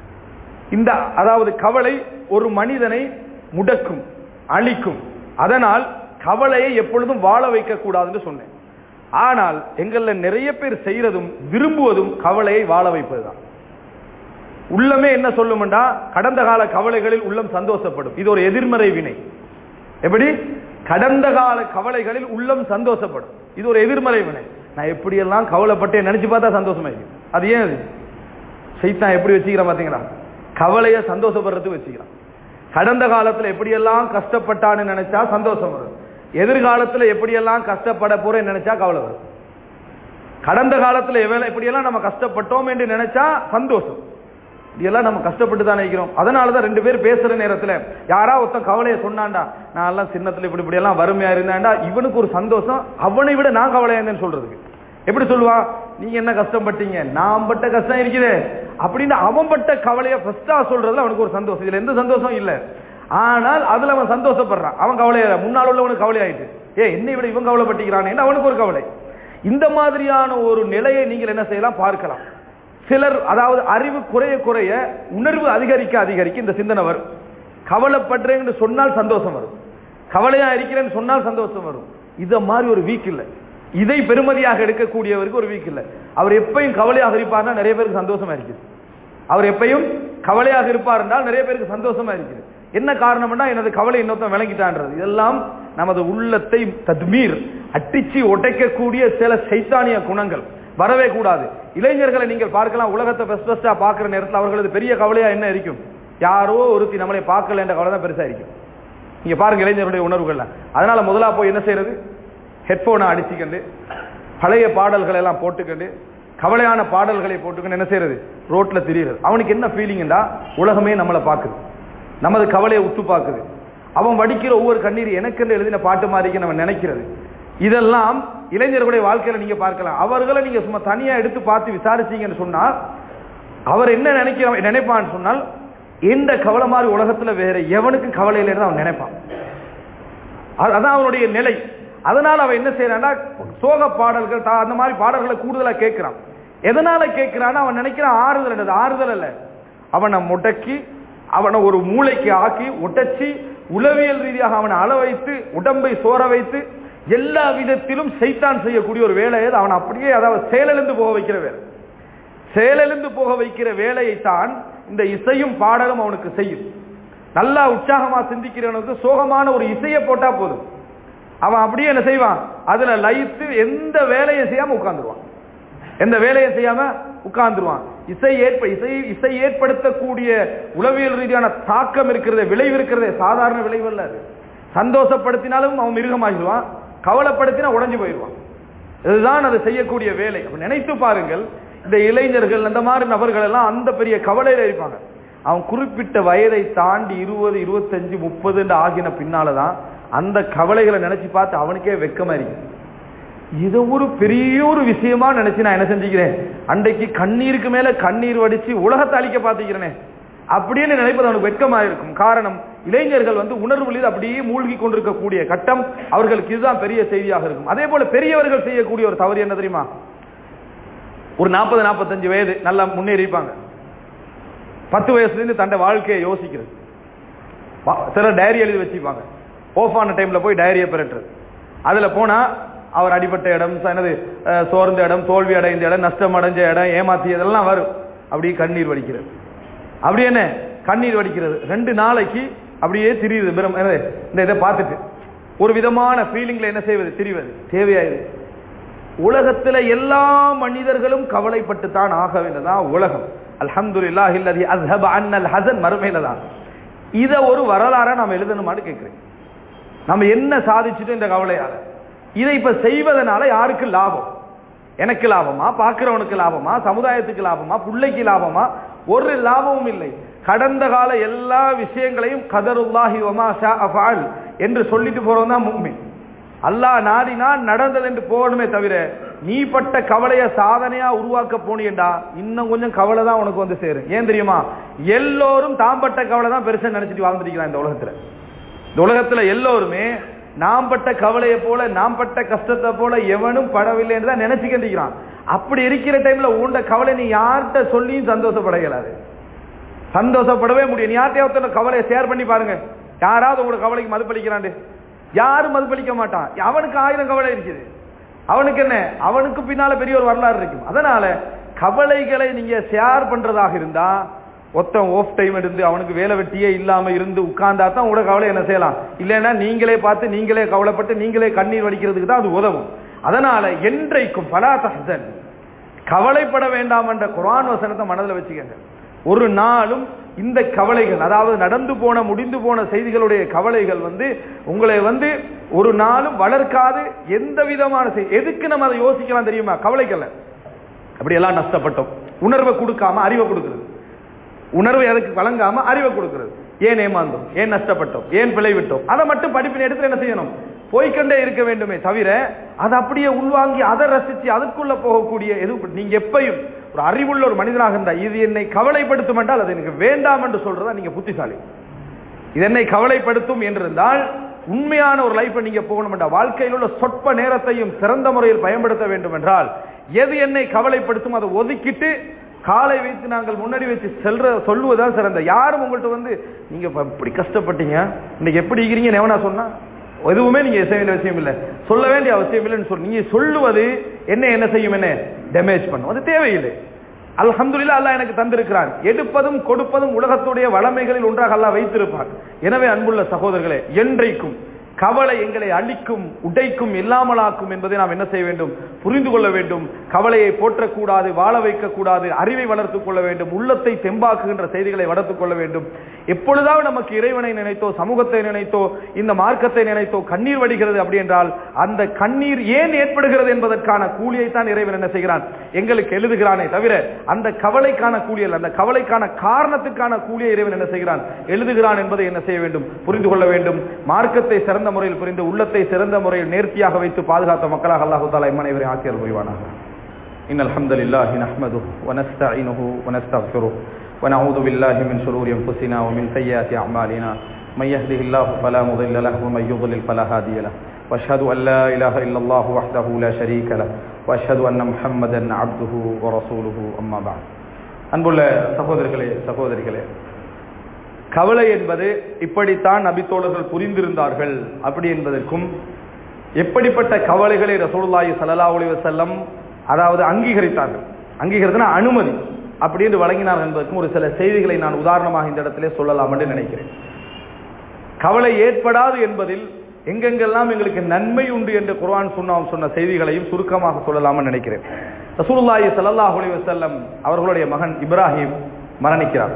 இந்த அதாவது கவலை ஒரு மனிதனை முடக்கும் அழிக்கும் அதனால் கவலையை எப்பொழுதும் வாழ வைக்க கூடாதுன்னு சொன்னேன் ஆனால் எங்கள்ல நிறைய பேர் செய்யறதும் விரும்புவதும் கவலையை வாழ வைப்பதுதான் உள்ளமே என்ன சொல்லுமெண்டா கடந்த கால கவலைகளில் உள்ளம் சந்தோஷப்படும் இது ஒரு எதிர்மறை வினை எப்படி கடந்த கால கவலைகளில் உள்ளம் சந்தோஷப்படும் இது ஒரு எதிர்மறை வினை நான் எப்படியெல்லாம் கவலைப்பட்டேன் நினைச்சு பார்த்தா சந்தோஷமா இருக்கு அது ஏன் அது சைத்தான் எப்படி வச்சுக்கிறான் பாத்தீங்களா கவலையை சந்தோஷப்படுறதுக்கு வச்சுக்கிறான் கடந்த காலத்துல எப்படியெல்லாம் கஷ்டப்பட்டான்னு நினைச்சா சந்தோஷம் வரும் எதிர்காலத்துல எப்படியெல்லாம் கஷ்டப்பட போறேன்னு நினைச்சா கவலை வரும் கடந்த காலத்துல எவ்வளவு எப்படியெல்லாம் நம்ம கஷ்டப்பட்டோம் என்று நினைச்சா சந்தோஷம் இதெல்லாம் நம்ம கஷ்டப்பட்டு தான் நினைக்கிறோம் அதனாலதான் ரெண்டு பேர் பேசுற நேரத்துல யாரா ஒருத்தன் கவலையை சொன்னான்டா நான் எல்லாம் சின்னத்துல இப்படி இப்படி எல்லாம் வறுமையா இருந்தாண்டா இவனுக்கு ஒரு சந்தோஷம் அவனை விட நான் கவலையா இருந்தேன்னு சொல்றதுக்கு எப்படி சொல்லுவான் நீங்க என்ன கஷ்டப்பட்டீங்க நான் பட்ட கஷ்டம் இருக்குதே அப்படின்னு அவன் பட்ட கவலையை ஃபர்ஸ்டா சொல்றதுல அவனுக்கு ஒரு சந்தோஷம் இதுல எந்த சந்தோஷம் இல்ல ஆனால் அதுல அவன் சந்தோஷப்படுறான் அவன் கவலையா முன்னால் உள்ளவனுக்கு கவலை ஆயிட்டு ஏ என்னை விட இவன் கவலைப்பட்டிக்கிறான் அவனுக்கு ஒரு கவலை இந்த மாதிரியான ஒரு நிலையை நீங்கள் என்ன செய்யலாம் பார்க்கலாம் சிலர் அதாவது அறிவு குறைய குறைய உணர்வு அதிகரிக்க அதிகரிக்க இந்த சிந்தனை வரும் கவலைப்படுறேன்னு சொன்னால் சந்தோஷம் வரும் கவலையா இருக்கிறேன்னு சொன்னால் சந்தோஷம் வரும் இத மாதிரி ஒரு வீக் இல்லை இதை பெருமதியாக எடுக்கக்கூடியவருக்கு ஒரு வீக் இல்லை அவர் எப்பயும் கவலையாக இருப்பார்னா நிறைய பேருக்கு சந்தோஷமா இருக்குது அவர் எப்பயும் கவலையாக இருப்பார் என்றால் நிறைய பேருக்கு சந்தோஷமா இருக்குது என்ன காரணம்னா எனது கவலை இன்னொருத்தன் விளங்கிட்டான்றது இதெல்லாம் நமது உள்ளத்தை தத்மீர் அட்டிச்சு உடைக்கக்கூடிய சில சைத்தானிய குணங்கள் வரவே கூடாது இளைஞர்களை நீங்கள் பார்க்கலாம் உலகத்தை பெஸ்ட் பெஸ்டா பார்க்கிற நேரத்தில் அவர்களது பெரிய கவலையா என்ன இருக்கும் யாரோ ஒருத்தி நம்மளை பார்க்கல என்ற கவலை தான் பெருசா இருக்கும் நீங்க பாருங்க இளைஞருடைய உணர்வுகள்ல அதனால முதலா போய் என்ன செய்யறது ஹெட்போனை அடிச்சுக்கண்டு பழைய பாடல்களை எல்லாம் போட்டுக்கண்டு கவலையான பாடல்களை போட்டுக்கண்டு என்ன செய்யறது ரோட்ல திரியிறது அவனுக்கு என்ன ஃபீலிங்டா உலகமே நம்மளை பார்க்குது நமது கவலையை உத்து பார்க்குது அவன் வடிக்கிற ஒவ்வொரு கண்ணீர் எனக்கு எழுதின பாட்டு மாதிரி நம்ம நினைக்கிறது இதெல்லாம் இளைஞர்களுடைய வாழ்க்கையில நீங்க பார்க்கலாம் அவர்களை நீங்க சும்மா தனியா எடுத்து பார்த்து விசாரிச்சீங்கன்னு சொன்னால் அவர் என்ன நினைக்கிற நினைப்பான்னு சொன்னால் எந்த கவலை மாதிரி உலகத்துல வேற எவனுக்கும் கவலை இல்லைன்னு அவன் நினைப்பான் அதான் அவனுடைய நிலை அதனால அவன் என்ன செய்யறான்னா சோக பாடல்கள் அந்த மாதிரி பாடல்களை கூடுதலா கேட்கிறான் எதனால கேட்கிறான்னு அவன் நினைக்கிறான் ஆறுதல் என்னது ஆறுதல் அல்ல அவனை முடக்கி அவனை ஒரு மூளைக்கு ஆக்கி உடைச்சி உளவியல் ரீதியாக அவனை அள வைத்து உடம்பை சோர வைத்து எல்லா விதத்திலும் சைத்தான் செய்யக்கூடிய ஒரு வேலையை அவன் அப்படியே அதாவது செயலிழந்து போக வைக்கிற வேலை செயலிழந்து போக வைக்கிற வேலையைத்தான் இந்த இசையும் பாடலும் அவனுக்கு செய்யும் நல்லா உற்சாகமா சிந்திக்கிறவனுக்கு சோகமான ஒரு இசையை போட்டா போதும் அவன் அப்படியே என்ன செய்வான் அதுல லயித்து எந்த வேலையை செய்யாம உட்கார்ந்துருவான் எந்த வேலையை செய்யாம உட்கார்ந்துருவான் இசை ஏற்ப இசை இசை ஏற்படுத்தக்கூடிய உளவியல் ரீதியான தாக்கம் இருக்கிறது விளைவு இருக்கிறதே சாதாரண விளைவு அல்ல அது சந்தோஷப்படுத்தினாலும் அவன் மிருகமாகிடுவான் கவலைப்படுத்தினா உடஞ்சு போயிடுவான் இதுதான் அது செய்யக்கூடிய வேலை நினைத்து பாருங்கள் இந்த இளைஞர்கள் அந்த மாதிரி நபர்கள் எல்லாம் அந்த பெரிய கவலையில இருப்பாங்க அவன் குறிப்பிட்ட வயதை தாண்டி இருபது இருபத்தஞ்சு முப்பதுன்னு ஆகின பின்னாலதான் அந்த கவலைகளை நினைச்சு பார்த்து அவனுக்கே வெக்கமா இருக்கு இது ஒரு பெரிய ஒரு விஷயமா நினைச்சு நான் என்ன செஞ்சுக்கிறேன் அன்றைக்கு கண்ணீருக்கு மேல கண்ணீர் வடிச்சு உலகத்தை அழிக்க பார்த்துக்கிறேனே அப்படின்னு நினைப்பது அவனுக்கு வெட்கமா இருக்கும் காரணம் இளைஞர்கள் வந்து உணர்வுகளில் அப்படியே மூழ்கி கொண்டிருக்கக்கூடிய கட்டம் அவர்களுக்கு இதுதான் பெரிய செய்தியாக இருக்கும் அதே போல பெரியவர்கள் செய்யக்கூடிய ஒரு தவறு என்ன தெரியுமா ஒரு நாற்பது நாற்பத்தஞ்சு வயது நல்லா முன்னேறி இருப்பாங்க பத்து வயசுல இருந்து தன்னை வாழ்க்கையை யோசிக்கிறது சிலர் டைரி எழுதி வச்சுப்பாங்க ஓஃப் ஆன டைம்ல போய் டைரியை பெறட்டுறது அதுல போனா அவர் அடிபட்ட இடம் என்னது சோர்ந்த இடம் தோல்வி அடைந்த இடம் நஷ்டம் அடைஞ்ச இடம் ஏமாத்தியதெல்லாம் வரும் அப்படியே கண்ணீர் வடிக்கிறது அப்படி என்ன கண்ணீர் வடிக்கிறது ரெண்டு நாளைக்கு அப்படியே திரியுது இந்த இதை பார்த்துட்டு ஒரு விதமான ஃபீலிங்ல என்ன செய்வது திரிவது தேவையாயுது உலகத்துல எல்லா மனிதர்களும் கவலைப்பட்டு தான் ஆக வேண்டியதான் உலகம் அல்ஹம்துலில்லாஹ் இல்லதி அஸ்ஹப அன்னல் ஹசன் மறுமையில தான் இத ஒரு வரலாறா நாம் எழுதணுமான்னு கேட்கிறேன் நம்ம என்ன சாதிச்சுட்டோம் இந்த கவலையால இதை இப்ப செய்வதனால யாருக்கு லாபம் எனக்கு லாபமா பார்க்கிறவனுக்கு லாபமா சமுதாயத்துக்கு லாபமா பிள்ளைக்கு லாபமா ஒரு லாபமும் இல்லை கடந்த கால எல்லா விஷயங்களையும் கதருல்லாஹி வமா ஷா அஃபால் என்று சொல்லிட்டு போறவன் தான் முக்மின் அல்லாஹ் நாடினா நடந்தது என்று போகணுமே தவிர நீ பட்ட கவலைய சாதனையா உருவாக்க போனியண்டா இன்னும் கொஞ்சம் கவலை தான் உனக்கு வந்து சேரும் ஏன் தெரியுமா எல்லோரும் தாம் பட்ட கவலை தான் பெருசா நினைச்சிட்டு வாழ்ந்துருக்கிறான் இந்த உலகத்துல இந்த உலகத்துல எல்லோருமே நாம் பட்ட கவலையை போல நாம் பட்ட கஷ்டத்தை போல எவனும் படவில்லை என்று தான் நினைச்சுக்கிட்டு அப்படி இருக்கிற டைம்ல உண்ட கவலை நீ யார்கிட்ட சொல்லியும் சந்தோஷப்பட இயலாது சந்தோஷப்படவே முடியும் நீ யார்கிட்ட கவலையை ஷேர் பண்ணி பாருங்க யாராவது உங்களோட கவலைக்கு மதிப்பளிக்கிறாண்டு யாரும் மதிப்பளிக்க மாட்டான் அவனுக்கு ஆயிரம் கவலை இருக்குது அவனுக்கு என்ன அவனுக்கு பின்னால பெரிய ஒரு வரலாறு இருக்கும் அதனால கவலைகளை நீங்க ஷேர் பண்றதாக இருந்தா ஒருத்தன் ஓஃப் டைம் எடுத்து அவனுக்கு வேலை வெட்டியே இல்லாம இருந்து உட்கார்ந்தா தான் உங்களோட கவலை என்ன செய்யலாம் இல்லைன்னா நீங்களே பார்த்து நீங்களே கவலைப்பட்டு நீங்களே கண்ணீர் வடிக்கிறதுக்கு தான் அது உதவும் அதனால என்றைக்கும் பலா தஹன் கவலைப்பட வேண்டாம் என்ற குரான் வசனத்தை மனதில் வச்சுக்கங்க ஒரு நாளும் இந்த கவலைகள் அதாவது நடந்து போன முடிந்து போன செய்திகளுடைய கவலைகள் வந்து உங்களை வந்து ஒரு நாளும் வளர்க்காது எந்த விதமான செய்- எதுக்கு நம்ம அதை யோசிக்கலாம் தெரியுமா கவலைக்கல்ல அப்படியெல்லாம் நஷ்டப்பட்டோம் உணர்வை கொடுக்காம அறிவை கொடுக்கிறது உணர்வை அதுக்கு வழங்காம அறிவை கொடுக்கிறது ஏன் ஏமாந்தோம் ஏன் நஷ்டப்பட்டோம் ஏன் பிழை விட்டோம் அதை மட்டும் படிப்பின் எடுத்து என்ன செய்யணும் போய்க்கொண்டே இருக்க வேண்டுமே தவிர அதை அப்படியே உள்வாங்கி அதை ரசிச்சு அதுக்குள்ள போகக்கூடிய எது நீங்க எப்பயும் ஒரு அறிவுள்ள ஒரு மனிதனாக இருந்தா இது என்னை கவலைப்படுத்தும் என்றால் அது எனக்கு வேண்டாம் என்று சொல்றதா நீங்க புத்திசாலி இது என்னை கவலைப்படுத்தும் என்றிருந்தால் உண்மையான ஒரு லைஃப்பை நீங்க போகணும் என்றால் வாழ்க்கையில் உள்ள சொற்ப நேரத்தையும் சிறந்த முறையில் பயன்படுத்த வேண்டும் என்றால் எது என்னை கவலைப்படுத்தும் அதை ஒதுக்கிட்டு காலை வைத்து நாங்கள் முன்னாடி வச்சு செல்ற சொல்லுவதுதான் சிறந்த யாரும் உங்கள்ட்ட வந்து நீங்க இப்ப இப்படி கஷ்டப்பட்டீங்க இன்னைக்கு எப்படி இருக்கிறீங்கன்னு எவனா சொன்னா எதுவுமே நீங்க செய்ய வேண்டிய அவசியம் இல்லை சொல்ல வேண்டிய அவசியம் இல்லைன்னு சொல்லி நீங்க சொல்லுவது என்ன என்ன செய்யும் என்ன டேமேஜ் பண்ணும் அது தேவையில்லை அல்ஹம்துலில்லாஹ் அல்லாஹ் எனக்கு தந்திருக்கிறான் எடுப்பதும் கொடுப்பதும் உலகத்துடைய வளமைகளில் ஒன்றாக அல்லாஹ் வைத்திருப்பான் எனவே அன்புள்ள சகோதரர்களே என்றைக்கும் கவலை எங்களை அழிக்கும் உடைக்கும் இல்லாமலாக்கும் என்பதை நாம் என்ன செய்ய வேண்டும் புரிந்து கொள்ள வேண்டும் கவலையை போற்றக்கூடாது வாழ வைக்கக்கூடாது அறிவை வளர்த்துக் கொள்ள வேண்டும் உள்ளத்தை தெம்பாக்குகின்ற செய்திகளை வளர்த்துக் கொள்ள வேண்டும் எப்பொழுதாவது நமக்கு இறைவனை நினைத்தோ சமூகத்தை நினைத்தோ இந்த மார்க்கத்தை நினைத்தோ கண்ணீர் வடிகிறது அப்படி என்றால் அந்த கண்ணீர் ஏன் ஏற்படுகிறது என்பதற்கான கூலியை தான் இறைவன் என்ன செய்கிறான் எங்களுக்கு எழுதுகிறானே தவிர அந்த கவலைக்கான கூலி அல்ல அந்த கவலைக்கான காரணத்துக்கான கூலியை இறைவன் என்ன செய்கிறான் எழுதுகிறான் என்பதை என்ன செய்ய வேண்டும் புரிந்து கொள்ள வேண்டும் மார்க்கத்தை சிறந்த முறையில் புரிந்து உள்ளத்தை சிறந்த முறையில் நேர்த்தியாக வைத்து பாதுகாத்த மக்களாக அல்லாஹு தாலா இம்மனைவரை ஆக்கியர் புரிவானாக إن الحمد لله نحمده ونستعينه ونستغفره ونعوذ بالله من شرور أنفسنا ومن سيئات أعمالنا من يهده الله فلا مضل له ومن يضلل فلا هادي له وأشهد أن لا إله إلا الله وحده لا شريك له وأشهد أن محمدا عبده ورسوله أما بعد அன்புள்ள சகோதரர்களே சகோதரிகளே கவலை என்பது இப்படித்தான் நபித்தோழர்கள் புரிந்திருந்தார்கள் அப்படி என்பதற்கும் எப்படிப்பட்ட கவலைகளை ரசூலுல்லாஹி ஸல்லல்லாஹு அலைஹி வஸல்லம் அதாவது அங்கீகரித்தார்கள் அங்கீகரித்தனா அனுமதி அப்படி என்று வழங்கினார்கள் என்பதற்கும் ஒரு சில செய்திகளை நான் உதாரணமாக இந்த இடத்திலே சொல்லலாம் என்று நினைக்கிறேன் கவலை ஏற்படாது என்பதில் எங்கெங்கெல்லாம் எங்களுக்கு நன்மை உண்டு என்று குர்ஆன் சொன்ன சொன்ன செய்திகளையும் சுருக்கமாக சொல்லலாம்னு நினைக்கிறேன் ரசூலுல்லாஹி ஸல்லல்லாஹு அலைஹி வஸல்லம் அவர்களுடைய மகன் இப்ராஹிம் மரணிக்கிறார்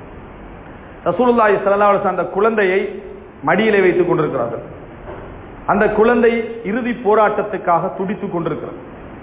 ரசூலுல்லாஹி ஸல்லல்லாஹு அலைஹி வஸல்லம் அந்த குழந்தையை மடியிலே வைத்துக் கொண்டிருக்கிறார்கள் அந்த குழந்தை இறுதி போராட்டத்துக்காக துடித்துக் கொண்டிருக்கிறது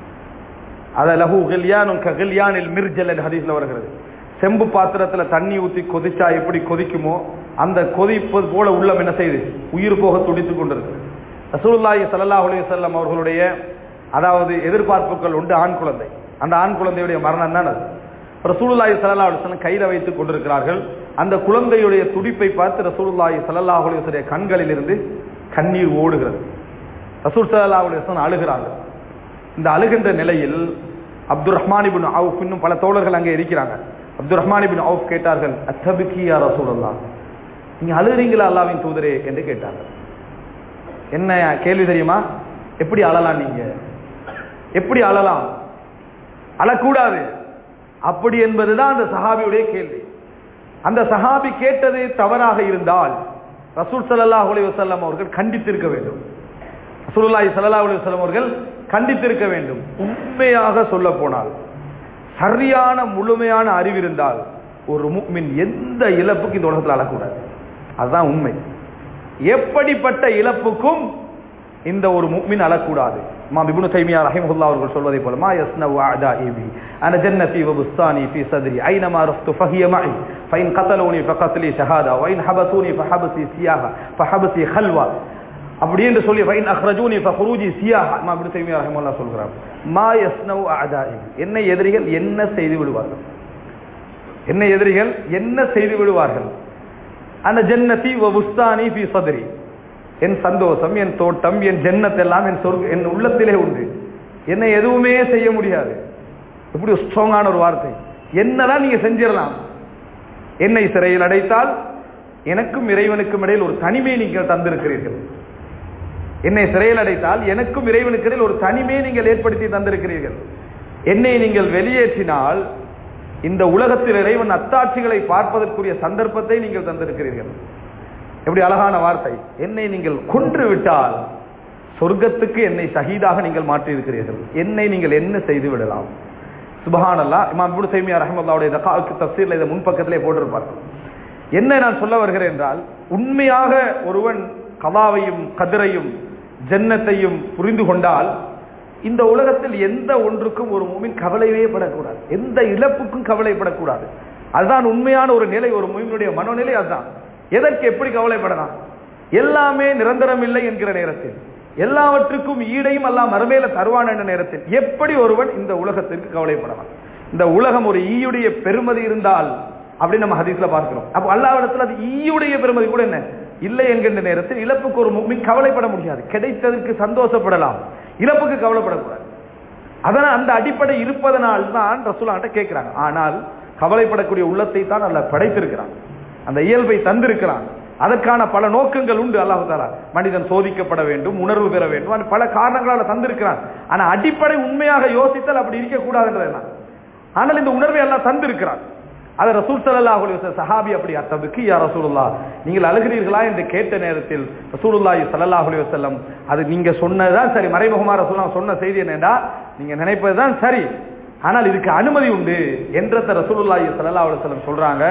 அத லஹு கில்யானும் ககில்யானில் மிர்ஜல் என்ற ஹதீஸ்ல வருகிறது செம்பு பாத்திரத்துல தண்ணி ஊத்தி கொதிச்சா எப்படி கொதிக்குமோ அந்த கொதிப்பது போல உள்ளம் என்ன செய்யுது உயிர் போக துடித்துக் கொண்டிருக்கு ரசூலுல்லாஹி ஸல்லல்லாஹு அலைஹி வஸல்லம் அவர்களுடைய அதாவது எதிர்பார்ப்புகள் உண்டு ஆண் குழந்தை அந்த ஆண் குழந்தையுடைய மரணம் தான் அது ரசூலுல்லாஹி ஸல்லல்லாஹு அலைஹி வஸல்லம் கையில வைத்துக் கொண்டிருக்கிறார்கள் அந்த குழந்தையுடைய துடிப்பை பார்த்து ரசூலுல்லாஹி ஸல்லல்லாஹு அலைஹி வஸல்லம் கண்களில் இருந்து கண்ணீர் ஓடுகிறது ரசூல் ஸல்லல்லாஹு அலைஹி வஸல்லம் அழுகிறார்கள் இந்த அழுகின்ற நிலையில் அப்துல் ரஹ்மான் இபின் அவுஃப் இன்னும் பல தோழர்கள் அங்கே இருக்கிறாங்க அப்துல் ரஹ்மான் இபின் அவுஃப் கேட்டார்கள் அத்தபிக்கி யா ரசூலல்லாஹ் நீங்க அழுகிறீங்களா அல்லாவின் தூதரே என்று கேட்டார்கள் என்ன கேள்வி தெரியுமா எப்படி அழலாம் நீங்க எப்படி அழலாம் அழக்கூடாது அப்படி என்பதுதான் அந்த சஹாபியுடைய கேள்வி அந்த சஹாபி கேட்டது தவறாக இருந்தால் ரசூல் ஸல்லல்லாஹு அலைஹி வஸல்லம் அவர்கள் கண்டித்திருக்க வேண்டும் ரசூலுல்லாஹி ஸல்லல்லாஹு அலைஹி வஸல்லம் அவர்கள் கண்டித்திருக்க வேண்டும் உண்மையாக சொல்ல போனால் சரியான முழுமையான அறிவு இருந்தால் ஒரு முக்மின் எந்த இழப்புக்கு இந்த உலகத்தில் அழக்கூடாது அதுதான் உண்மை எப்படிப்பட்ட இழப்புக்கும் இந்த ஒரு முக்மின் அழக்கூடாது இமாம் இப்னு தைமியா ரஹிமஹுல்லா அவர்கள் சொல்வதை போல மா யஸ்னவு அஅதாஇ பி அன ஜன்னதி வ புஸ்தானி ஃபீ சத்ரி ஐனமா ரஃப்து ஃபஹிய மஇ ஃபைன் கதலூனி ஃபகத்லி ஷஹாதா வ இன் ஹபஸூனி ஃபஹபஸி சியாஹா ஃபஹபஸி ஹல்வா அப்படி என்று சொல்லி ஃபைன் அஹ்ரஜூனி ஃபஹுரூஜி சியாஹா இமாம் இப்னு தைமியா ரஹிமஹுல்லா சொல்கிறார் மா யஸ்னவு அஅதாஇ என்னை எதிரிகள் என்ன செய்து விடுவார்கள் என்ன எதிரிகள் என்ன செய்து விடுவார்கள் அந்த ஜன்னதி வ புஸ்தானி ஃபீ சத்ரி என் சந்தோஷம் என் தோட்டம் என் ஜன்னத் எல்லாம் என் சொர்க்க என் உள்ளத்திலே உண்டு என்னை எதுவுமே செய்ய முடியாது இப்படி ஒரு ஸ்ட்ராங்கான ஒரு வார்த்தை என்னதான் நீங்க செஞ்சிடலாம் என்னை சிறையில் அடைத்தால் எனக்கும் இறைவனுக்கும் இடையில் ஒரு தனிமை நீங்கள் தந்திருக்கிறீர்கள் என்னை சிறையில் அடைத்தால் எனக்கும் இறைவனுக்கு இடையில் ஒரு தனிமையை நீங்கள் ஏற்படுத்தி தந்திருக்கிறீர்கள் என்னை நீங்கள் வெளியேற்றினால் இந்த உலகத்தில் இறைவன் அத்தாட்சிகளை பார்ப்பதற்குரிய சந்தர்ப்பத்தை நீங்கள் தந்திருக்கிறீர்கள் எப்படி அழகான வார்த்தை என்னை நீங்கள் கொன்று விட்டால் சொர்க்கத்துக்கு என்னை சகிதாக நீங்கள் மாற்றி இருக்கிறீர்கள் என்னை நீங்கள் என்ன செய்து விடலாம் சுபஹானல்லா இமாம் இப்னு தைமியா ரஹ்மத்துல்லாஹுடைய தகாவுக்கு தஃசீர்ல இதை முன்பக்கத்திலே போட்டிருப்பார் என்ன நான் சொல்ல வருகிறேன் என்றால் உண்மையாக ஒருவன் கவாவையும் கதிரையும் ஜன்னத்தையும் புரிந்து கொண்டால் இந்த உலகத்தில் எந்த ஒன்றுக்கும் ஒரு மூமின் கவலையே படக்கூடாது எந்த இழப்புக்கும் கவலைப்படக்கூடாது அதுதான் உண்மையான ஒரு நிலை ஒரு மூமினுடைய மனோநிலை அதுதான் எதற்கு எப்படி கவலைப்படலாம் எல்லாமே நிரந்தரம் இல்லை என்கிற நேரத்தில் எல்லாவற்றுக்கும் ஈடையும் எல்லாம் மறுமையில தருவான் என்ற நேரத்தில் எப்படி ஒருவன் இந்த உலகத்திற்கு கவலைப்படலாம் இந்த உலகம் ஒரு ஈயுடைய பெருமதி இருந்தால் அப்படி நம்ம ஹதீஸ்ல பார்க்கிறோம் அப்போ அல்லாவிடத்தில் அது ஈயுடைய பெருமதி கூட என்ன இல்லை என்கின்ற நேரத்தில் இழப்புக்கு ஒரு முக்மின் கவலைப்பட முடியாது கிடைத்ததற்கு சந்தோஷப்படலாம் இழப்புக்கு கவலைப்படக்கூடாது அதனால் அந்த அடிப்படை இருப்பதனால் தான் ரசூலாட்ட கேட்கிறாங்க ஆனால் கவலைப்படக்கூடிய உள்ளத்தை தான் அல்ல படைத்திருக்கிறான் அந்த இயல்பை தந்திருக்கிறான் அதற்கான பல நோக்கங்கள் உண்டு அல்லாஹு தாலா மனிதன் சோதிக்கப்பட வேண்டும் உணர்வு பெற வேண்டும் அது பல காரணங்களால் தந்திருக்கிறான் ஆனா அடிப்படை உண்மையாக யோசித்தால் அப்படி இருக்கக்கூடாதுன்றது ஆனால் இந்த உணர்வை எல்லாம் தந்திருக்கிறான் அதை ரசூல் சல்லாஹ் சஹாபி அப்படி அத்தபுக்கு யா ரசூலுல்லா நீங்கள் அழுகிறீர்களா என்று கேட்ட நேரத்தில் ரசூலுல்லாஹி சல்லாஹ் அலி வசல்லம் அது நீங்க சொன்னதுதான் சரி மறைமுகமா ரசூல்லா சொன்ன செய்தி என்னடா நீங்க நினைப்பதுதான் சரி ஆனால் இதுக்கு அனுமதி உண்டு என்றத ரசூலுல்லாஹி சல்லாஹ் அலி வசல்லம் சொல்றாங்க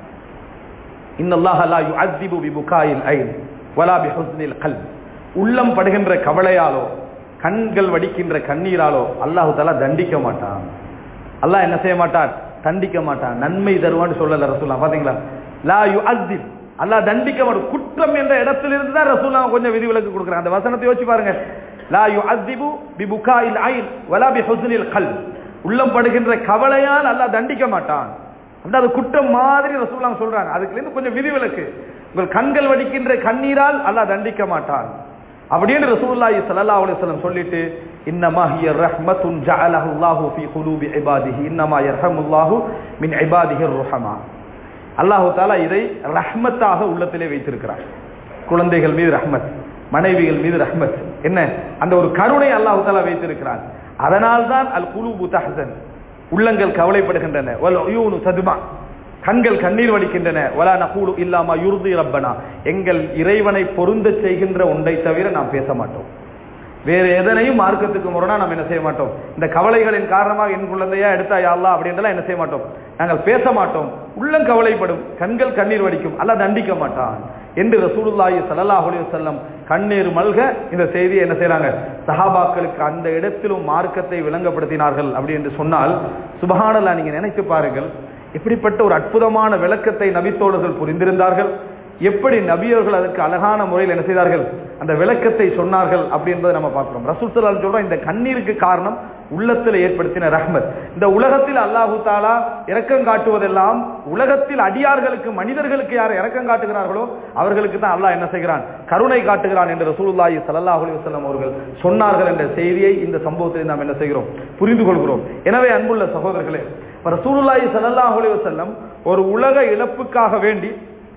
இன்னல்லாஹ லா யுஅذிபு பிபுகாயில் ஐன் வலா பிஹுஸ்னில் கல்ப் உள்ளம் படுகின்ற கவலையாலோ கண்கள் வடிக்கின்ற கண்ணீராலோ அல்லாஹு தஆலா தண்டிக்க மாட்டான் அல்லாஹ் என்ன செய்ய மாட்டான் தண்டிக்க மாட்டான் நன்மை தருவான்னு சொல்லல ரசூல்லா பாத்தீங்களா லா யுஅذிப் அல்லாஹ் தண்டிக்க மாட்டான் குற்றம் என்ற இடத்திலிருந்து தான் ரசூல்லா கொஞ்சம் விதிவிலக்கு கொடுக்குறாங்க அந்த வசனத்தை யோசிச்சு பாருங்க லா யுஅذிபு பிபுகாயில் ஐன் வலா பிஹுஸ்னில் கல்ப் உள்ளம் படுகின்ற கவலையால் அல்லாஹ் தண்டிக்க மாட்டான் அப்படின்னா அது குற்றம் மாதிரி ரசூல்லாம் சொல்றாங்க அதுக்குல இருந்து கொஞ்சம் விதிவிலக்கு உங்கள் கண்கள் வடிக்கின்ற கண்ணீரால் அல்லாஹ் தண்டிக்க மாட்டான் அப்படின்னு ரசூலுல்லாஹி ஸல்லல்லாஹு அலைஹி வஸல்லம் சொல்லிட்டு இன்னமா ஹிய ரஹ்மத்துன் ஜஅலஹு அல்லாஹு ஃபீ குலூபி இபாதிஹி இன்னமா யர்ஹமுல்லாஹு மின் இபாதிஹி ருஹமா அல்லாஹ் தஆலா இதை ரஹ்மத்தாக உள்ளத்திலே வைத்திருக்கிறார் குழந்தைகள் மீது ரஹ்மத் மனைவிகள் மீது ரஹ்மத் என்ன அந்த ஒரு கருணை அல்லாஹ் தஆலா வைத்திருக்கிறான் அதனால்தான் அல் குலூபு தஹ்சன் உள்ளங்கள் கவலைப்படுகின்றன வல் உயூனு சதுமா கண்கள் கண்ணீர் வடிக்கின்றன வலா நகூலு இல்லாமா யுருதி ரப்பனா எங்கள் இறைவனை பொருந்த செய்கின்ற ஒன்றை தவிர நாம் பேச மாட்டோம் வேற எதனையும் மார்க்கத்துக்கு முரணா நாம் என்ன செய்ய மாட்டோம் இந்த கவலைகளின் காரணமாக என் குழந்தையா எடுத்தா யாழ்லா அப்படின்றலாம் என்ன செய்ய மாட்டோம் நாங்கள் பேச மாட்டோம் உள்ளம் கவலைப்படும் கண்கள் கண்ணீர் வடிக்கும் அல்ல தண்டிக்க மாட்டான் என்று ரசூலுல்லாஹி ஸல்லல்லாஹு அலைஹி வஸல்லம் கண்ணீர் மல்க இந்த செய்தியை என்ன செய்றாங்க சஹாபாக்களுக்கு அந்த இடத்திலும் மார்க்கத்தை விளங்கப்படுத்தினார்கள் அப்படி என்று சொன்னால் சுபஹானல்லாஹ் நீங்க நினைத்து பாருங்கள் இப்படிப்பட்ட ஒரு அற்புதமான விளக்கத்தை நபித்தோழர்கள் புரிந்திருந்தார்கள் எப்படி நபியர்கள் அதற்கு அழகான முறையில் என்ன செய்தார்கள் அந்த விளக்கத்தை சொன்னார்கள் அப்படி என்பதை நம்ம பார்க்கிறோம் ரசூல் சலால் சொல்றோம் இந்த கண்ணீருக்கு காரணம் உள்ளத்தில் ஏற்படுத்தின ரஹ்மத் இந்த உலகத்தில் அல்லாஹு தாலா இரக்கம் காட்டுவதெல்லாம் உலகத்தில் அடியார்களுக்கு மனிதர்களுக்கு யார் இரக்கம் காட்டுகிறார்களோ அவர்களுக்கு தான் அல்லாஹ் என்ன செய்கிறான் கருணை காட்டுகிறான் என்று ரசூலுல்லாஹி ஸல்லல்லாஹு அலைஹி வஸல்லம் அவர்கள் சொன்னார்கள் என்ற செய்தியை இந்த சம்பவத்தில் நாம் என்ன செய்கிறோம் புரிந்து கொள்கிறோம் எனவே அன்புள்ள சகோதரர்களே ரசூலுல்லாஹி ஸல்லல்லாஹு அலைஹி வஸல்லம் ஒரு உலக இழப்புக்காக வேண்டி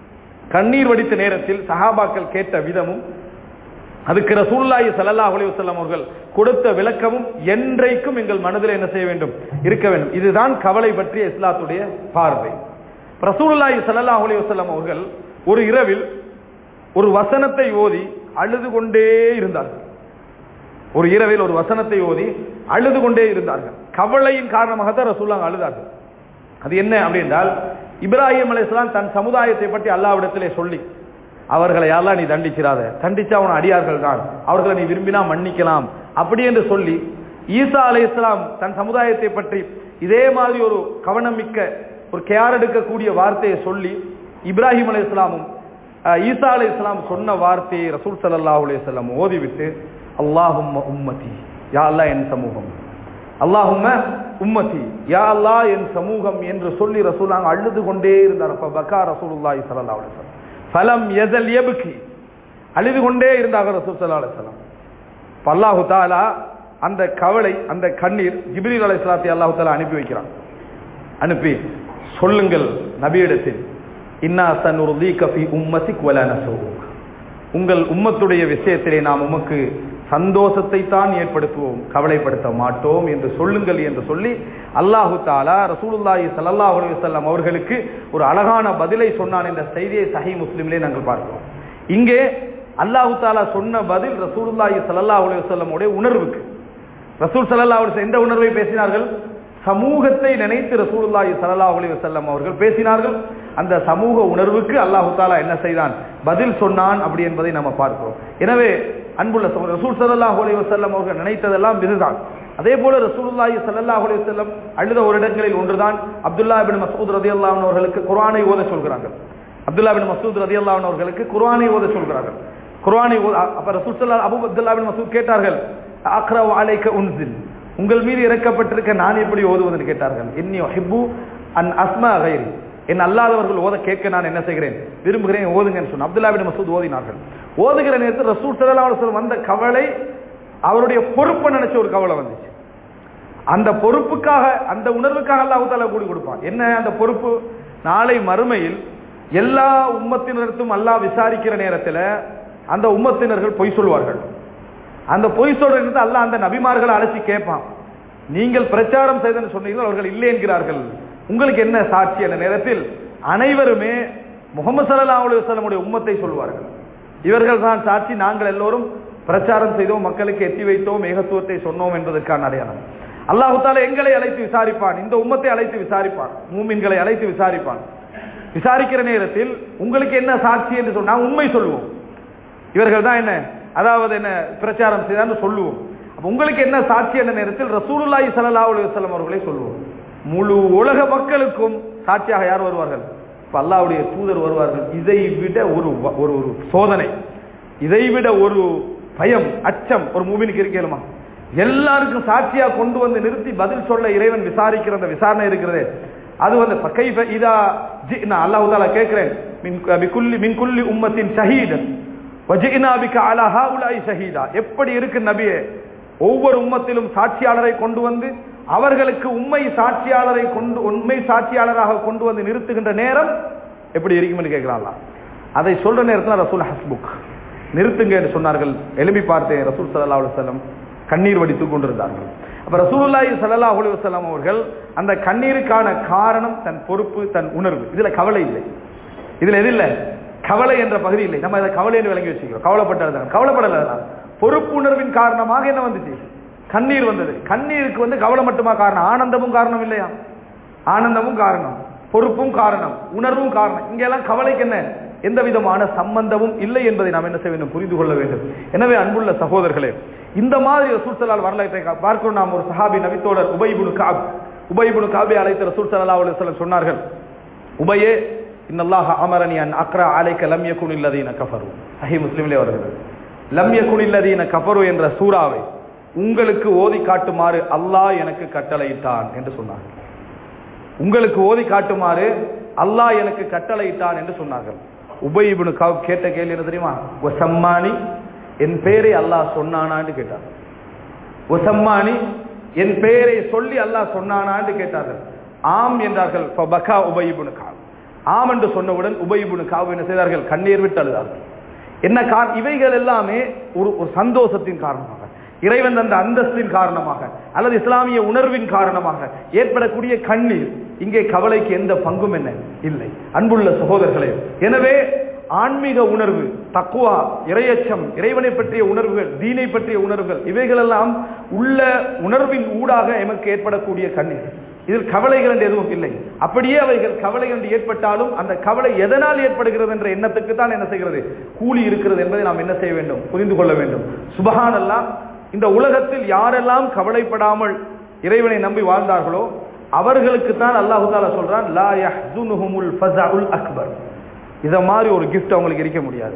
கண்ணீர் வடித்த நேரத்தில் சஹாபாக்கள் கேட்ட விதமும் அதுக்கு ரசூல்லாஹி ஸல்லல்லாஹு அலைஹி வஸல்லம் அவர்கள் கொடுத்த விளக்கமும் என்றைக்கும் எங்கள் மனதில் என்ன செய்ய வேண்டும் இருக்க வேண்டும் இதுதான் கவலை பற்றிய இஸ்லாத்துடைய பார்வை ரசூலுல்லாஹி ஸல்லல்லாஹு அலைஹி வஸல்லம் அவர்கள் ஒரு இரவில் ஒரு வசனத்தை ஓதி அழுது கொண்டே இருந்தார்கள் ஒரு இரவில் ஒரு வசனத்தை ஓதி அழுது கொண்டே இருந்தார்கள் கவலையின் காரணமாக தான் ரசூல்லாங்க அழுதார்கள் அது என்ன அப்படின்றால் இப்ராஹிம் அலைஹிஸ்ஸலாம் தன் சமுதாயத்தை பற்றி அல்லாவிடத்திலே சொல்லி அவர்களை யாரெல்லாம் நீ தண்டிச்சிராத தண்டிச்சா அவன் அடியார்கள் தான் அவர்களை நீ விரும்பினா மன்னிக்கலாம் அப்படி என்று சொல்லி ஈசா அலைஹிஸ்ஸலாம் தன் சமுதாயத்தை பற்றி இதே மாதிரி ஒரு கவனமிக்க ஒரு கேர் எடுக்கக்கூடிய வார்த்தையை சொல்லி இப்ராஹிம் அலைஹிஸ்ஸலாமும் அஹ், ஈசா அலைஹிஸ்ஸலாம் சொன்ன வார்த்தையை ரசூல் ஸல்லல்லாஹு அலைஹி வஸல்லம் ஓதிவிட்டு அல்லாஹும்ம உம்மதி யா அல்லாஹ் என் சமூகம் அல்லாஹும்ம உம்மதி யா அல்லாஹ் என் சமூகம் என்று சொல்லி ரசூலாங்க அழுது கொண்டே இருந்தார் அப்ப பக்கா ரசூலுல்லாஹி ஸல்லல்லாஹு அலைஹி வஸல்லம் ஃபலம் யஸல் யப்கி அழுது கொண்டே இருந்தாங்க ரசூல் ஸல்லல்லாஹு அலைஹி வஸல்லம் அப்ப அல்லாஹு தஆலா அந்த கவலை அந்த கண்ணீர் ஜிப்ரீல் அலைஹிஸ்ஸலாத்தை அல்லாஹு தஆலா அனுப்பி வைக்கிறான் அனுப்பி சொல்லுங்கள் நபியிடத்தில் இன்னா சனுர்தீக ஃபீ உம்மத்திக் வலா நஸூக் உங்கள் உம்மத்துடைய விஷயத்திலே நாம் உமக்கு சந்தோஷத்தை தான் ஏற்படுத்துவோம் கவலைப்படுத்த மாட்டோம் என்று சொல்லுங்கள் என்று சொல்லி அல்லாஹு தாலா ரசூலுல்லாஹி ஸல்லல்லாஹு அலைஹி வஸல்லம் அவர்களுக்கு ஒரு அழகான பதிலை சொன்னான் என்ற செய்தியை சஹி முஸ்லிமிலே நாங்கள் பார்க்கிறோம் இங்கே அல்லாஹு தாலா சொன்ன பதில் ரசூலுல்லாஹி ஸல்லல்லாஹு அலைஹி வஸல்லம் உடைய உணர்வுக்கு ரசூல் ஸல்லல்லாஹு அலைஹி வஸல்லம் எந்த உணர்வை பேசினார்கள் சமூகத்தை நினைத்து ரசூலுல்லாஹி ஸல்லல்லாஹு அலைஹி வஸல்லம் அவர்கள் பேசினார்கள் அந்த சமூக உணர்வுக்கு அல்லாஹு தாலா என்ன செய்தான் பதில் சொன்னான் அப்படி என்பதை நம்ம பார்க்கிறோம் எனவே அன்புள்ள சகோதரர், ரசூல் ஸல்லல்லாஹு அலைஹி வஸல்லம் அவர்கள் நினைத்ததெல்லாம் இதுதான் அதே போல ரசூலுல்லாஹி ஸல்லல்லாஹு அலைஹி வஸல்லம் அழுத ஒரு இடங்களில் ஒன்றுதான் அப்துல்லா இப்னு மஸ்ஊத் ரலியல்லாஹு அன்ஹு அவர்களுக்கு குர்ஆனை ஓத சொல்கிறார்கள் அப்துல்லா இப்னு மஸ்ஊத் ரலியல்லாஹு அன்ஹு அவர்களுக்கு குர்ஆனை ஓத சொல்கிறார்கள் குர்ஆனை ஓத அப்ப ரசூல் ஸல்லல்லாஹு அபூ அப்துல்லா இப்னு மஸ்ஊத் கேட்டார்கள் அக்ரா அலைக்க உன்சில் உங்கள் மீது இறக்கப்பட்டிருக்க நான் எப்படி ஓதுவதுன்னு கேட்டார்கள் இன்னி ஹிப்பு அன் அஸ்மா கைரி என் அல்லாதவர்கள் ஓத கேட்க நான் என்ன செய்கிறேன் விரும்புகிறேன் ஓதுங்கன்னு சொன்ன அப்துல்லா பின் மசூத் ஓதினார்கள் ஓதுகிற நேரத்தில் ரசூல் ஸல்லல்லாஹு அலைஹி வஸல்லம் வந்த கவலை அவருடைய பொறுப்பை நினைச்ச ஒரு கவலை வந்துச்சு அந்த பொறுப்புக்காக அந்த உணர்வுக்காக அல்லாஹ் தாலா கூடி கொடுப்பான் என்ன அந்த பொறுப்பு நாளை மறுமையில் எல்லா உம்மத்தினருக்கும் அல்லாஹ் விசாரிக்கிற நேரத்தில் அந்த உம்மத்தினர்கள் பொய் சொல்வார்கள் அந்த பொய் சொல்றது அல்லாஹ் அந்த நபிமார்களை அழைச்சி கேட்பான் நீங்கள் பிரச்சாரம் செய்தன்னு சொன்னீர்கள் அவர்கள் இல்லை என்கிறார்கள் உங்களுக்கு என்ன சாட்சி என்ற நேரத்தில் அனைவருமே முகமது ஸல்லல்லாஹு அலைஹி வஸல்லமுடைய உம்மத்தை சொல்வார்கள் இவர்கள் தான் சாட்சி நாங்கள் எல்லோரும் பிரச்சாரம் செய்தோம் மக்களுக்கு எத்தி வைத்தோம் ஏகத்துவத்தை சொன்னோம் என்பதற்கான அடையாளம் அல்லாஹு தாலா எங்களை அழைத்து விசாரிப்பான் இந்த உம்மத்தை அழைத்து விசாரிப்பான் மூமின்களை அழைத்து விசாரிப்பான் விசாரிக்கிற நேரத்தில் உங்களுக்கு என்ன சாட்சி என்று சொன்னா உண்மை சொல்லுவோம் இவர்கள் தான் என்ன அதாவது என்ன பிரச்சாரம் செய்தான்னு சொல்லுவோம் அப்ப உங்களுக்கு என்ன சாட்சி என்ற நேரத்தில் ரசூலுல்லாஹி ஸல்லல்லாஹு அலைஹி வஸல்லம் அவர்களை சொல்லுவோம் முழு உலக மக்களுக்கும் சாட்சியாக யார் வருவார்கள் இப்ப அல்லாஹ்வுடைய தூதர் வருவார்கள் இதை விட ஒரு வ- ஒரு ஒரு சோதனை இதை விட ஒரு பயம் அச்சம் ஒரு மூவினுக்கு இருக்கலுமா எல்லாருக்கும் சாட்சியா கொண்டு வந்து நிறுத்தி பதில் சொல்ல இறைவன் விசாரிக்கிற அந்த விசாரணை இருக்கிறதே அது வந்து பக்கைஃப இதா ஜினா அல்லாஹ் தாலா கேட்கிறேன் மின் பிகுல்லி மின் குல்லி உம்மத்தின் ஷஹீதன் வஜினா பிக அலா ஹாஉலாஇ ஷஹீதா எப்படி இருக்கு நபியே ஒவ்வொரு உம்மத்திலும் சாட்சியாளரை கொண்டு வந்து அவர்களுக்கு உண்மை சாட்சியாளரை கொண்டு உண்மை சாட்சியாளராக கொண்டு வந்து நிறுத்துகின்ற நேரம் எப்படி இருக்கும்னு கேட்கிறாங்களா அதை சொல்ற நேரத்தில் ரசூல் ஹஸ்புக் நிறுத்துங்க என்று சொன்னார்கள் எழுப்பி பார்த்தேன் ரசூல் ஸல்லல்லாஹு அலைஹி வஸல்லம் கண்ணீர் வடித்துக் கொண்டிருந்தார்கள் அப்ப ரசூலுல்லாஹி ஸல்லல்லாஹு அலைஹி வஸல்லம் அவர்கள் அந்த கண்ணீருக்கான காரணம் தன் பொறுப்பு தன் உணர்வு இதுல கவலை இல்லை இதுல எது இல்ல கவலை என்ற பகுதி இல்லை நம்ம அதை கவலை என்று விளங்கி வச்சுக்கிறோம் கவலைப்பட்டது கவலைப்படல அதெல்லாம். பொறுப்புணர்வின் காரணமாக என்ன வந்துச்சு கண்ணீர் வந்தது கண்ணீருக்கு வந்து கவலை மட்டுமா காரணம் ஆனந்தமும் காரணம் இல்லையா ஆனந்தமும் காரணம் பொறுப்பும் காரணம் உணர்வும் காரணம் இங்கெல்லாம் கவலைக்கு என்ன எந்த விதமான சம்பந்தமும் இல்லை என்பதை நாம் என்ன செய்ய வேண்டும் புரிந்து கொள்ள வேண்டும் எனவே அன்புள்ள சகோதரர்களே இந்த மாதிரி ரசூல் சலால் வரலாற்றை கா- பார்க்கிறோம் நாம் ஒரு சஹாபி நபித்தோழர் உபைபுனு காப் உபைபுனு காபை அழைத்த ரசூல் சல்லல்லாஹு அலைஹி வஸல்லம் சொன்னார்கள் உபயே இன்னல்லாஹ அமரனி அன் அக்ரா அலைக்க லம் யகுன் இல்லதீன கஃபரு சஹி முஸ்லிமிலே வருகிறது லம் யகுன் இல்லதீன கஃபரு என்ற சூறாவை உங்களுக்கு ஓதி காட்டுமாறு அல்லாஹ் எனக்கு கட்டளையிட்டான் என்று சொன்னார்கள் உங்களுக்கு ஓதி காட்டுமாறு அல்லாஹ் எனக்கு கட்டளையிட்டான் என்று சொன்னார்கள் உபை இப்னு கவ் கேட்ட கேள்வி என்ன தெரியுமா ஒசம்மானி என் பேரை அல்லாஹ் சொன்னானான்னு கேட்டார் ஒசம்மானி என் பெயரை சொல்லி அல்லாஹ் சொன்னானான்னு கேட்டார்கள் ஆம் என்றார்கள் ஃபபகா உபை இப்னு காவ் ஆம் என்று சொன்னவுடன் உபை இப்னு காவ் என்ன செய்தார்கள் கண்ணீர் விட்டு அழுதார்கள் என்ன கார் இவைகள் எல்லாமே ஒரு ஒரு சந்தோஷத்தின் காரணமாக இறைவன் தந்த அந்தஸ்தின் காரணமாக அல்லது இஸ்லாமிய உணர்வின் காரணமாக ஏற்படக்கூடிய கண்ணீர் இங்கே கவலைக்கு எந்த பங்கும் என்ன இல்லை அன்புள்ள சகோதரர்களே எனவே ஆன்மீக உணர்வு தக்குவா இரையச்சம் இறைவனை பற்றிய உணர்வுகள் தீனை பற்றிய உணர்வுகள் இவைகளெல்லாம் உள்ள உணர்வின் ஊடாக எமக்கு ஏற்படக்கூடிய கண்ணீர் இதில் கவலைகள் என்று எதுவும் இல்லை அப்படியே அவைகள் கவலை என்று ஏற்பட்டாலும் அந்த கவலை எதனால் ஏற்படுகிறது என்ற எண்ணத்துக்கு தான் என்ன செய்கிறது கூலி இருக்கிறது என்பதை நாம் என்ன செய்ய வேண்டும் புரிந்து கொள்ள வேண்டும் சுபஹானல்லா இந்த உலகத்தில் யாரெல்லாம் கவலைப்படாமல் இறைவனை நம்பி வாழ்ந்தார்களோ அவர்களுக்கு தான் அல்லாஹு தாலா சொல்றான் லா யஹ்சுனுஹுமுல் ஃபஸஉல் அக்பர் இத மாதிரி ஒரு கிஃப்ட் அவங்களுக்கு இருக்க முடியாது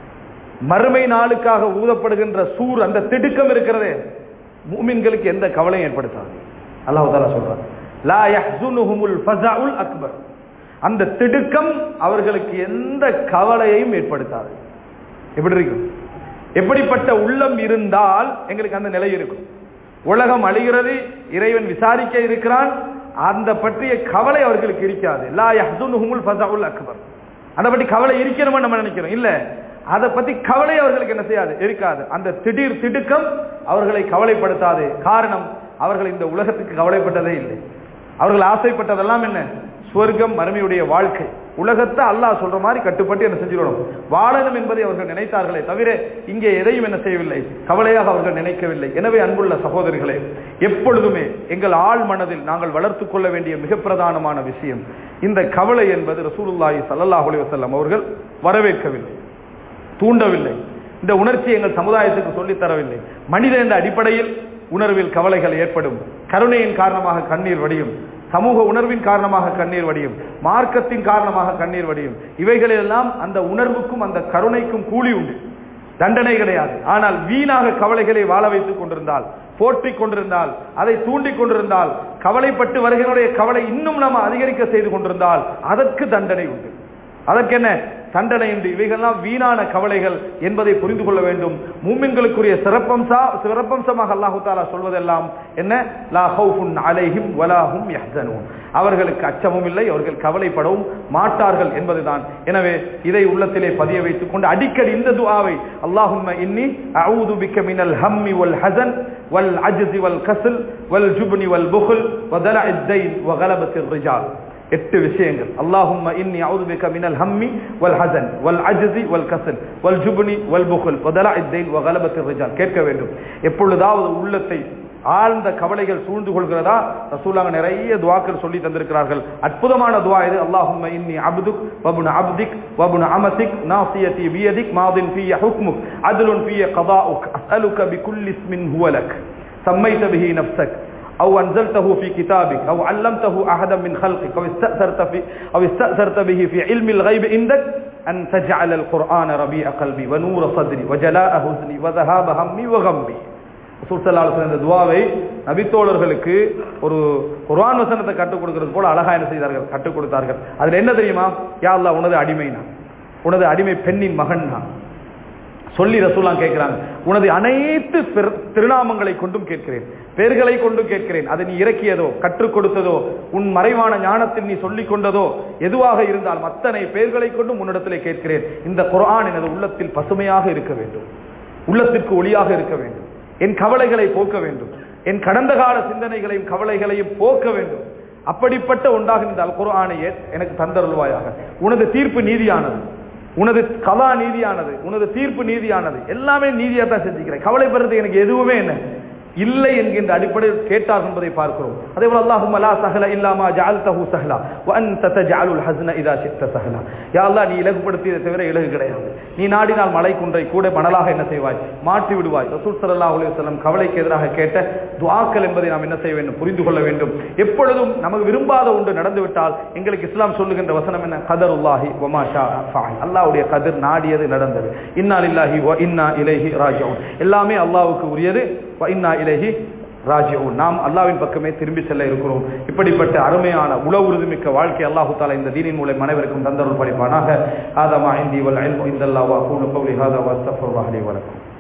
மறுமை நாளுக்காக ஊதப்படுகின்ற சூர் அந்த திடுக்கம் இருக்கிறதே மூமின்களுக்கு எந்த கவலையும் ஏற்படுத்தாது அல்லாஹு தாலா சொல்றான் லா யஹ்சுனுஹுமுல் ஃபஸஉல் அக்பர் அந்த திடுக்கம் அவர்களுக்கு எந்த கவலையையும் ஏற்படுத்தாது எப்படி இருக்கும் எப்படிப்பட்ட உள்ளம் இருந்தால் எங்களுக்கு அந்த நிலை இருக்கும் உலகம் அழிகிறது இறைவன் விசாரிக்க இருக்கிறான் அந்த பற்றிய கவலை அவர்களுக்கு இருக்காது லா யஹ்சுனுஹுமுல் ஃபஸஉல் அக்பர் அதை பற்றி கவலை இருக்கணுமா நம்ம நினைக்கிறோம் இல்ல அதை பத்தி கவலை அவர்களுக்கு என்ன செய்யாது இருக்காது அந்த திடீர் திடுக்கம் அவர்களை கவலைப்படுத்தாது காரணம் அவர்கள் இந்த உலகத்துக்கு கவலைப்பட்டதே இல்லை அவர்கள் ஆசைப்பட்டதெல்லாம் என்ன சுவர்க்கம் மறுமையுடைய வாழ்க்கை உலகத்தை அல்லாஹ் சொல்ற மாதிரி கட்டுப்பட்டு என்ன செஞ்சிடணும் வாழணும் என்பதை அவர்கள் நினைத்தார்களே தவிர இங்கே எதையும் என்ன செய்யவில்லை கவலையாக அவர்கள் நினைக்கவில்லை எனவே அன்புள்ள சகோதரிகளே எப்பொழுதுமே எங்கள் ஆள் மனதில் நாங்கள் வளர்த்து கொள்ள வேண்டிய மிக பிரதானமான விஷயம் இந்த கவலை என்பது ரசூலுல்லாஹி ஸல்லல்லாஹு அலைஹி வஸல்லம் அவர்கள் வரவேற்கவில்லை தூண்டவில்லை இந்த உணர்ச்சி எங்கள் சமுதாயத்துக்கு சொல்லித் தரவில்லை மனித என்ற அடிப்படையில் உணர்வில் கவலைகள் ஏற்படும் கருணையின் காரணமாக கண்ணீர் வடியும் சமூக உணர்வின் காரணமாக கண்ணீர் வடியும் மார்க்கத்தின் காரணமாக கண்ணீர் வடியும் இவைகளெல்லாம் அந்த உணர்வுக்கும் அந்த கருணைக்கும் கூலி உண்டு தண்டனை கிடையாது ஆனால் வீணாக கவலைகளை வாழ வைத்துக் கொண்டிருந்தால் போற்றிக் கொண்டிருந்தால் அதை தூண்டிக் கொண்டிருந்தால் கவலைப்பட்டு வருகிறனுடைய கவலை இன்னும் நாம் அதிகரிக்க செய்து கொண்டிருந்தால் அதற்கு தண்டனை உண்டு அதற்கு என்ன தண்டனை என்று இவைகள்லாம் வீணான கவலைகள் என்பதை புரிந்து கொள்ள வேண்டும் மூமின்களுக்குரிய சிறப்பம்சா சிறப்பம்சமாக அல்லாஹு தாலா சொல்வதெல்லாம் என்ன லா ஹவுஃபுன் அலைஹிம் வலாஹும் யஹ்சனூன் அவர்களுக்கு அச்சமும் இல்லை அவர்கள் கவலைப்படவும் மாட்டார்கள் என்பதுதான் எனவே இதை உள்ளத்திலே பதிய வைத்துக் கொண்டு அடிக்கடி இந்த துஆவை அல்லாஹும்ம இன்னி அஊது பிக்க மினல் ஹம்மி வல் ஹஸன் வல் அஜ்ஸி வல் கஸ்ல் வல் ஜுப்னி வல் புக்ல் வ தலஇத் தைன் வ கலபத்திர் ரிஜால் எட்டு விஷயங்கள் அல்லாஹும்ம இன்னி அவுது பிக மினல் ஹம்மி வல் ஹசன் வல் அஜ்ஸி வல் கசல் வல் ஜுப்னி வல் புகுல் வதலா இத்தைன் வ கலபத்திர் ரிஜால் கேட்க வேண்டும் எப்பொழுதாவது உள்ளத்தை ஆழ்ந்த கவலைகள் சூழ்ந்து கொள்கிறதா ரசூலாங்க நிறைய துவாக்கள் சொல்லி தந்திருக்கிறார்கள் அற்புதமான துவா இது அல்லாஹும்ம இன்னி அப்துக் வபுன அப்திக் வபுன அமதிக் நாசியதி பியதிக் மாதின் ஃபிய ஹுக்முக் அதுலுன் ஃபிய கதாஉக் அஸ்அலுக பிகுல்லி இஸ்மின் ஹுவலக் سميت به نفسك أو أنزلته في كتابك أو علمته أحدا من خلقك أو استأثرت, في أو استأثرت به في علم الغيب عندك أن تجعل القرآن ربيع قلبي ونور صدري وجلاء حزني وذهاب همي وغمي ரசூல் ஸல்லல்லாஹு அலைஹி வஸல்லம் இந்த துவாவை நபித்தோழர்களுக்கு ஒரு குர்ஆன் வசனத்தை கற்றுக் கொடுக்கிறது போல அழகா என்ன செய்தார்கள் கற்றுக் கொடுத்தார்கள் அதுல என்ன தெரியுமா யா அல்லாஹ் உனது அடிமை நான் உனது அடிமை பெண்ணின் மகன் நான் சொல்லி ரசூலாம் கேட்கிறாங்க உனது அனைத்து பெரு- திருநாமங்களை கொண்டும் கேட்கிறேன் பெயர்களை கொண்டும் கேட்கிறேன் அதை நீ இறக்கியதோ கற்றுக் கொடுத்ததோ உன் மறைவான ஞானத்தில் நீ சொல்லிக் கொண்டதோ எதுவாக இருந்தாலும் அத்தனை பெயர்களை கொண்டும் உன்னிடத்திலே கேட்கிறேன் இந்த குர்ஆன் எனது உள்ளத்தில் பசுமையாக இருக்க வேண்டும் உள்ளத்திற்கு ஒளியாக இருக்க வேண்டும் என் கவலைகளை போக்க வேண்டும் என் கடந்த கால சிந்தனைகளையும் கவலைகளையும் போக்க வேண்டும் அப்படிப்பட்ட ஒன்றாக இந்த அல் குர்ஆனையே எனக்கு தந்தருள்வாயாக உனது தீர்ப்பு நீதியானது உனது கலா நீதியானது உனது தீர்ப்பு நீதியானது எல்லாமே நீதியா தான் செஞ்சுக்கிறேன் கவலைப்படுறது எனக்கு எதுவுமே என்ன இல்லை என்கின்ற அடிப்படையில் கேட்டார் என்பதை பார்க்கிறோம் அதே போல அல்லாஹும்ம லா சஹல இல்லாமா ஜஅல்தஹு சஹலா வ அன்த தஜஅலுல் ஹஸ்ன இதா ஷிக்த சஹலா யா அல்லாஹ் நீ இலகுபடுத்தியதை தவிர இலகு கிடையாது நீ நாடினால் மலை குன்றை கூட மணலாக என்ன செய்வாய் மாற்றி விடுவாய் ரசூல் ஸல்லல்லாஹு அலைஹி வஸல்லம் கவலைக்கு எதிராக கேட்ட துஆக்கள் என்பதை நாம் என்ன செய்ய வேண்டும் புரிந்து கொள்ள வேண்டும் எப்பொழுதும் நமக்கு விரும்பாத ஒன்று நடந்துவிட்டால் எங்களுக்கு இஸ்லாம் சொல்லுகின்ற வசனம் என்ன கதருல்லாஹி வமா ஷா ஃபஅல் அல்லாஹ்வுடைய கதிர் நாடியது நடந்தது இன்னா லில்லாஹி வ இன்னா இலைஹி ராஜிஊன் எல்லாமே அல்லாஹ்வுக்கு உரியது வ இன்னா இலைஹி ராஜிஊன் நாம் அல்லாஹ்வின் பக்கமே திரும்பி செல்ல இருக்கிறோம் இப்படிப்பட்ட அருமையான உள உறுதிமிக்க வாழ்க்கை அல்லாஹு தாலா இந்த தீனின் மூலம் அனைவருக்கும் தந்தருள் படிப்பானாக ஆதமா இந்தி வல் இல்மு இந்தல்லாஹ் வ அகூலு கௌலி ஹாதா வ அஸ்தக்ஃபிருல்லாஹ் லி வ லக்கும்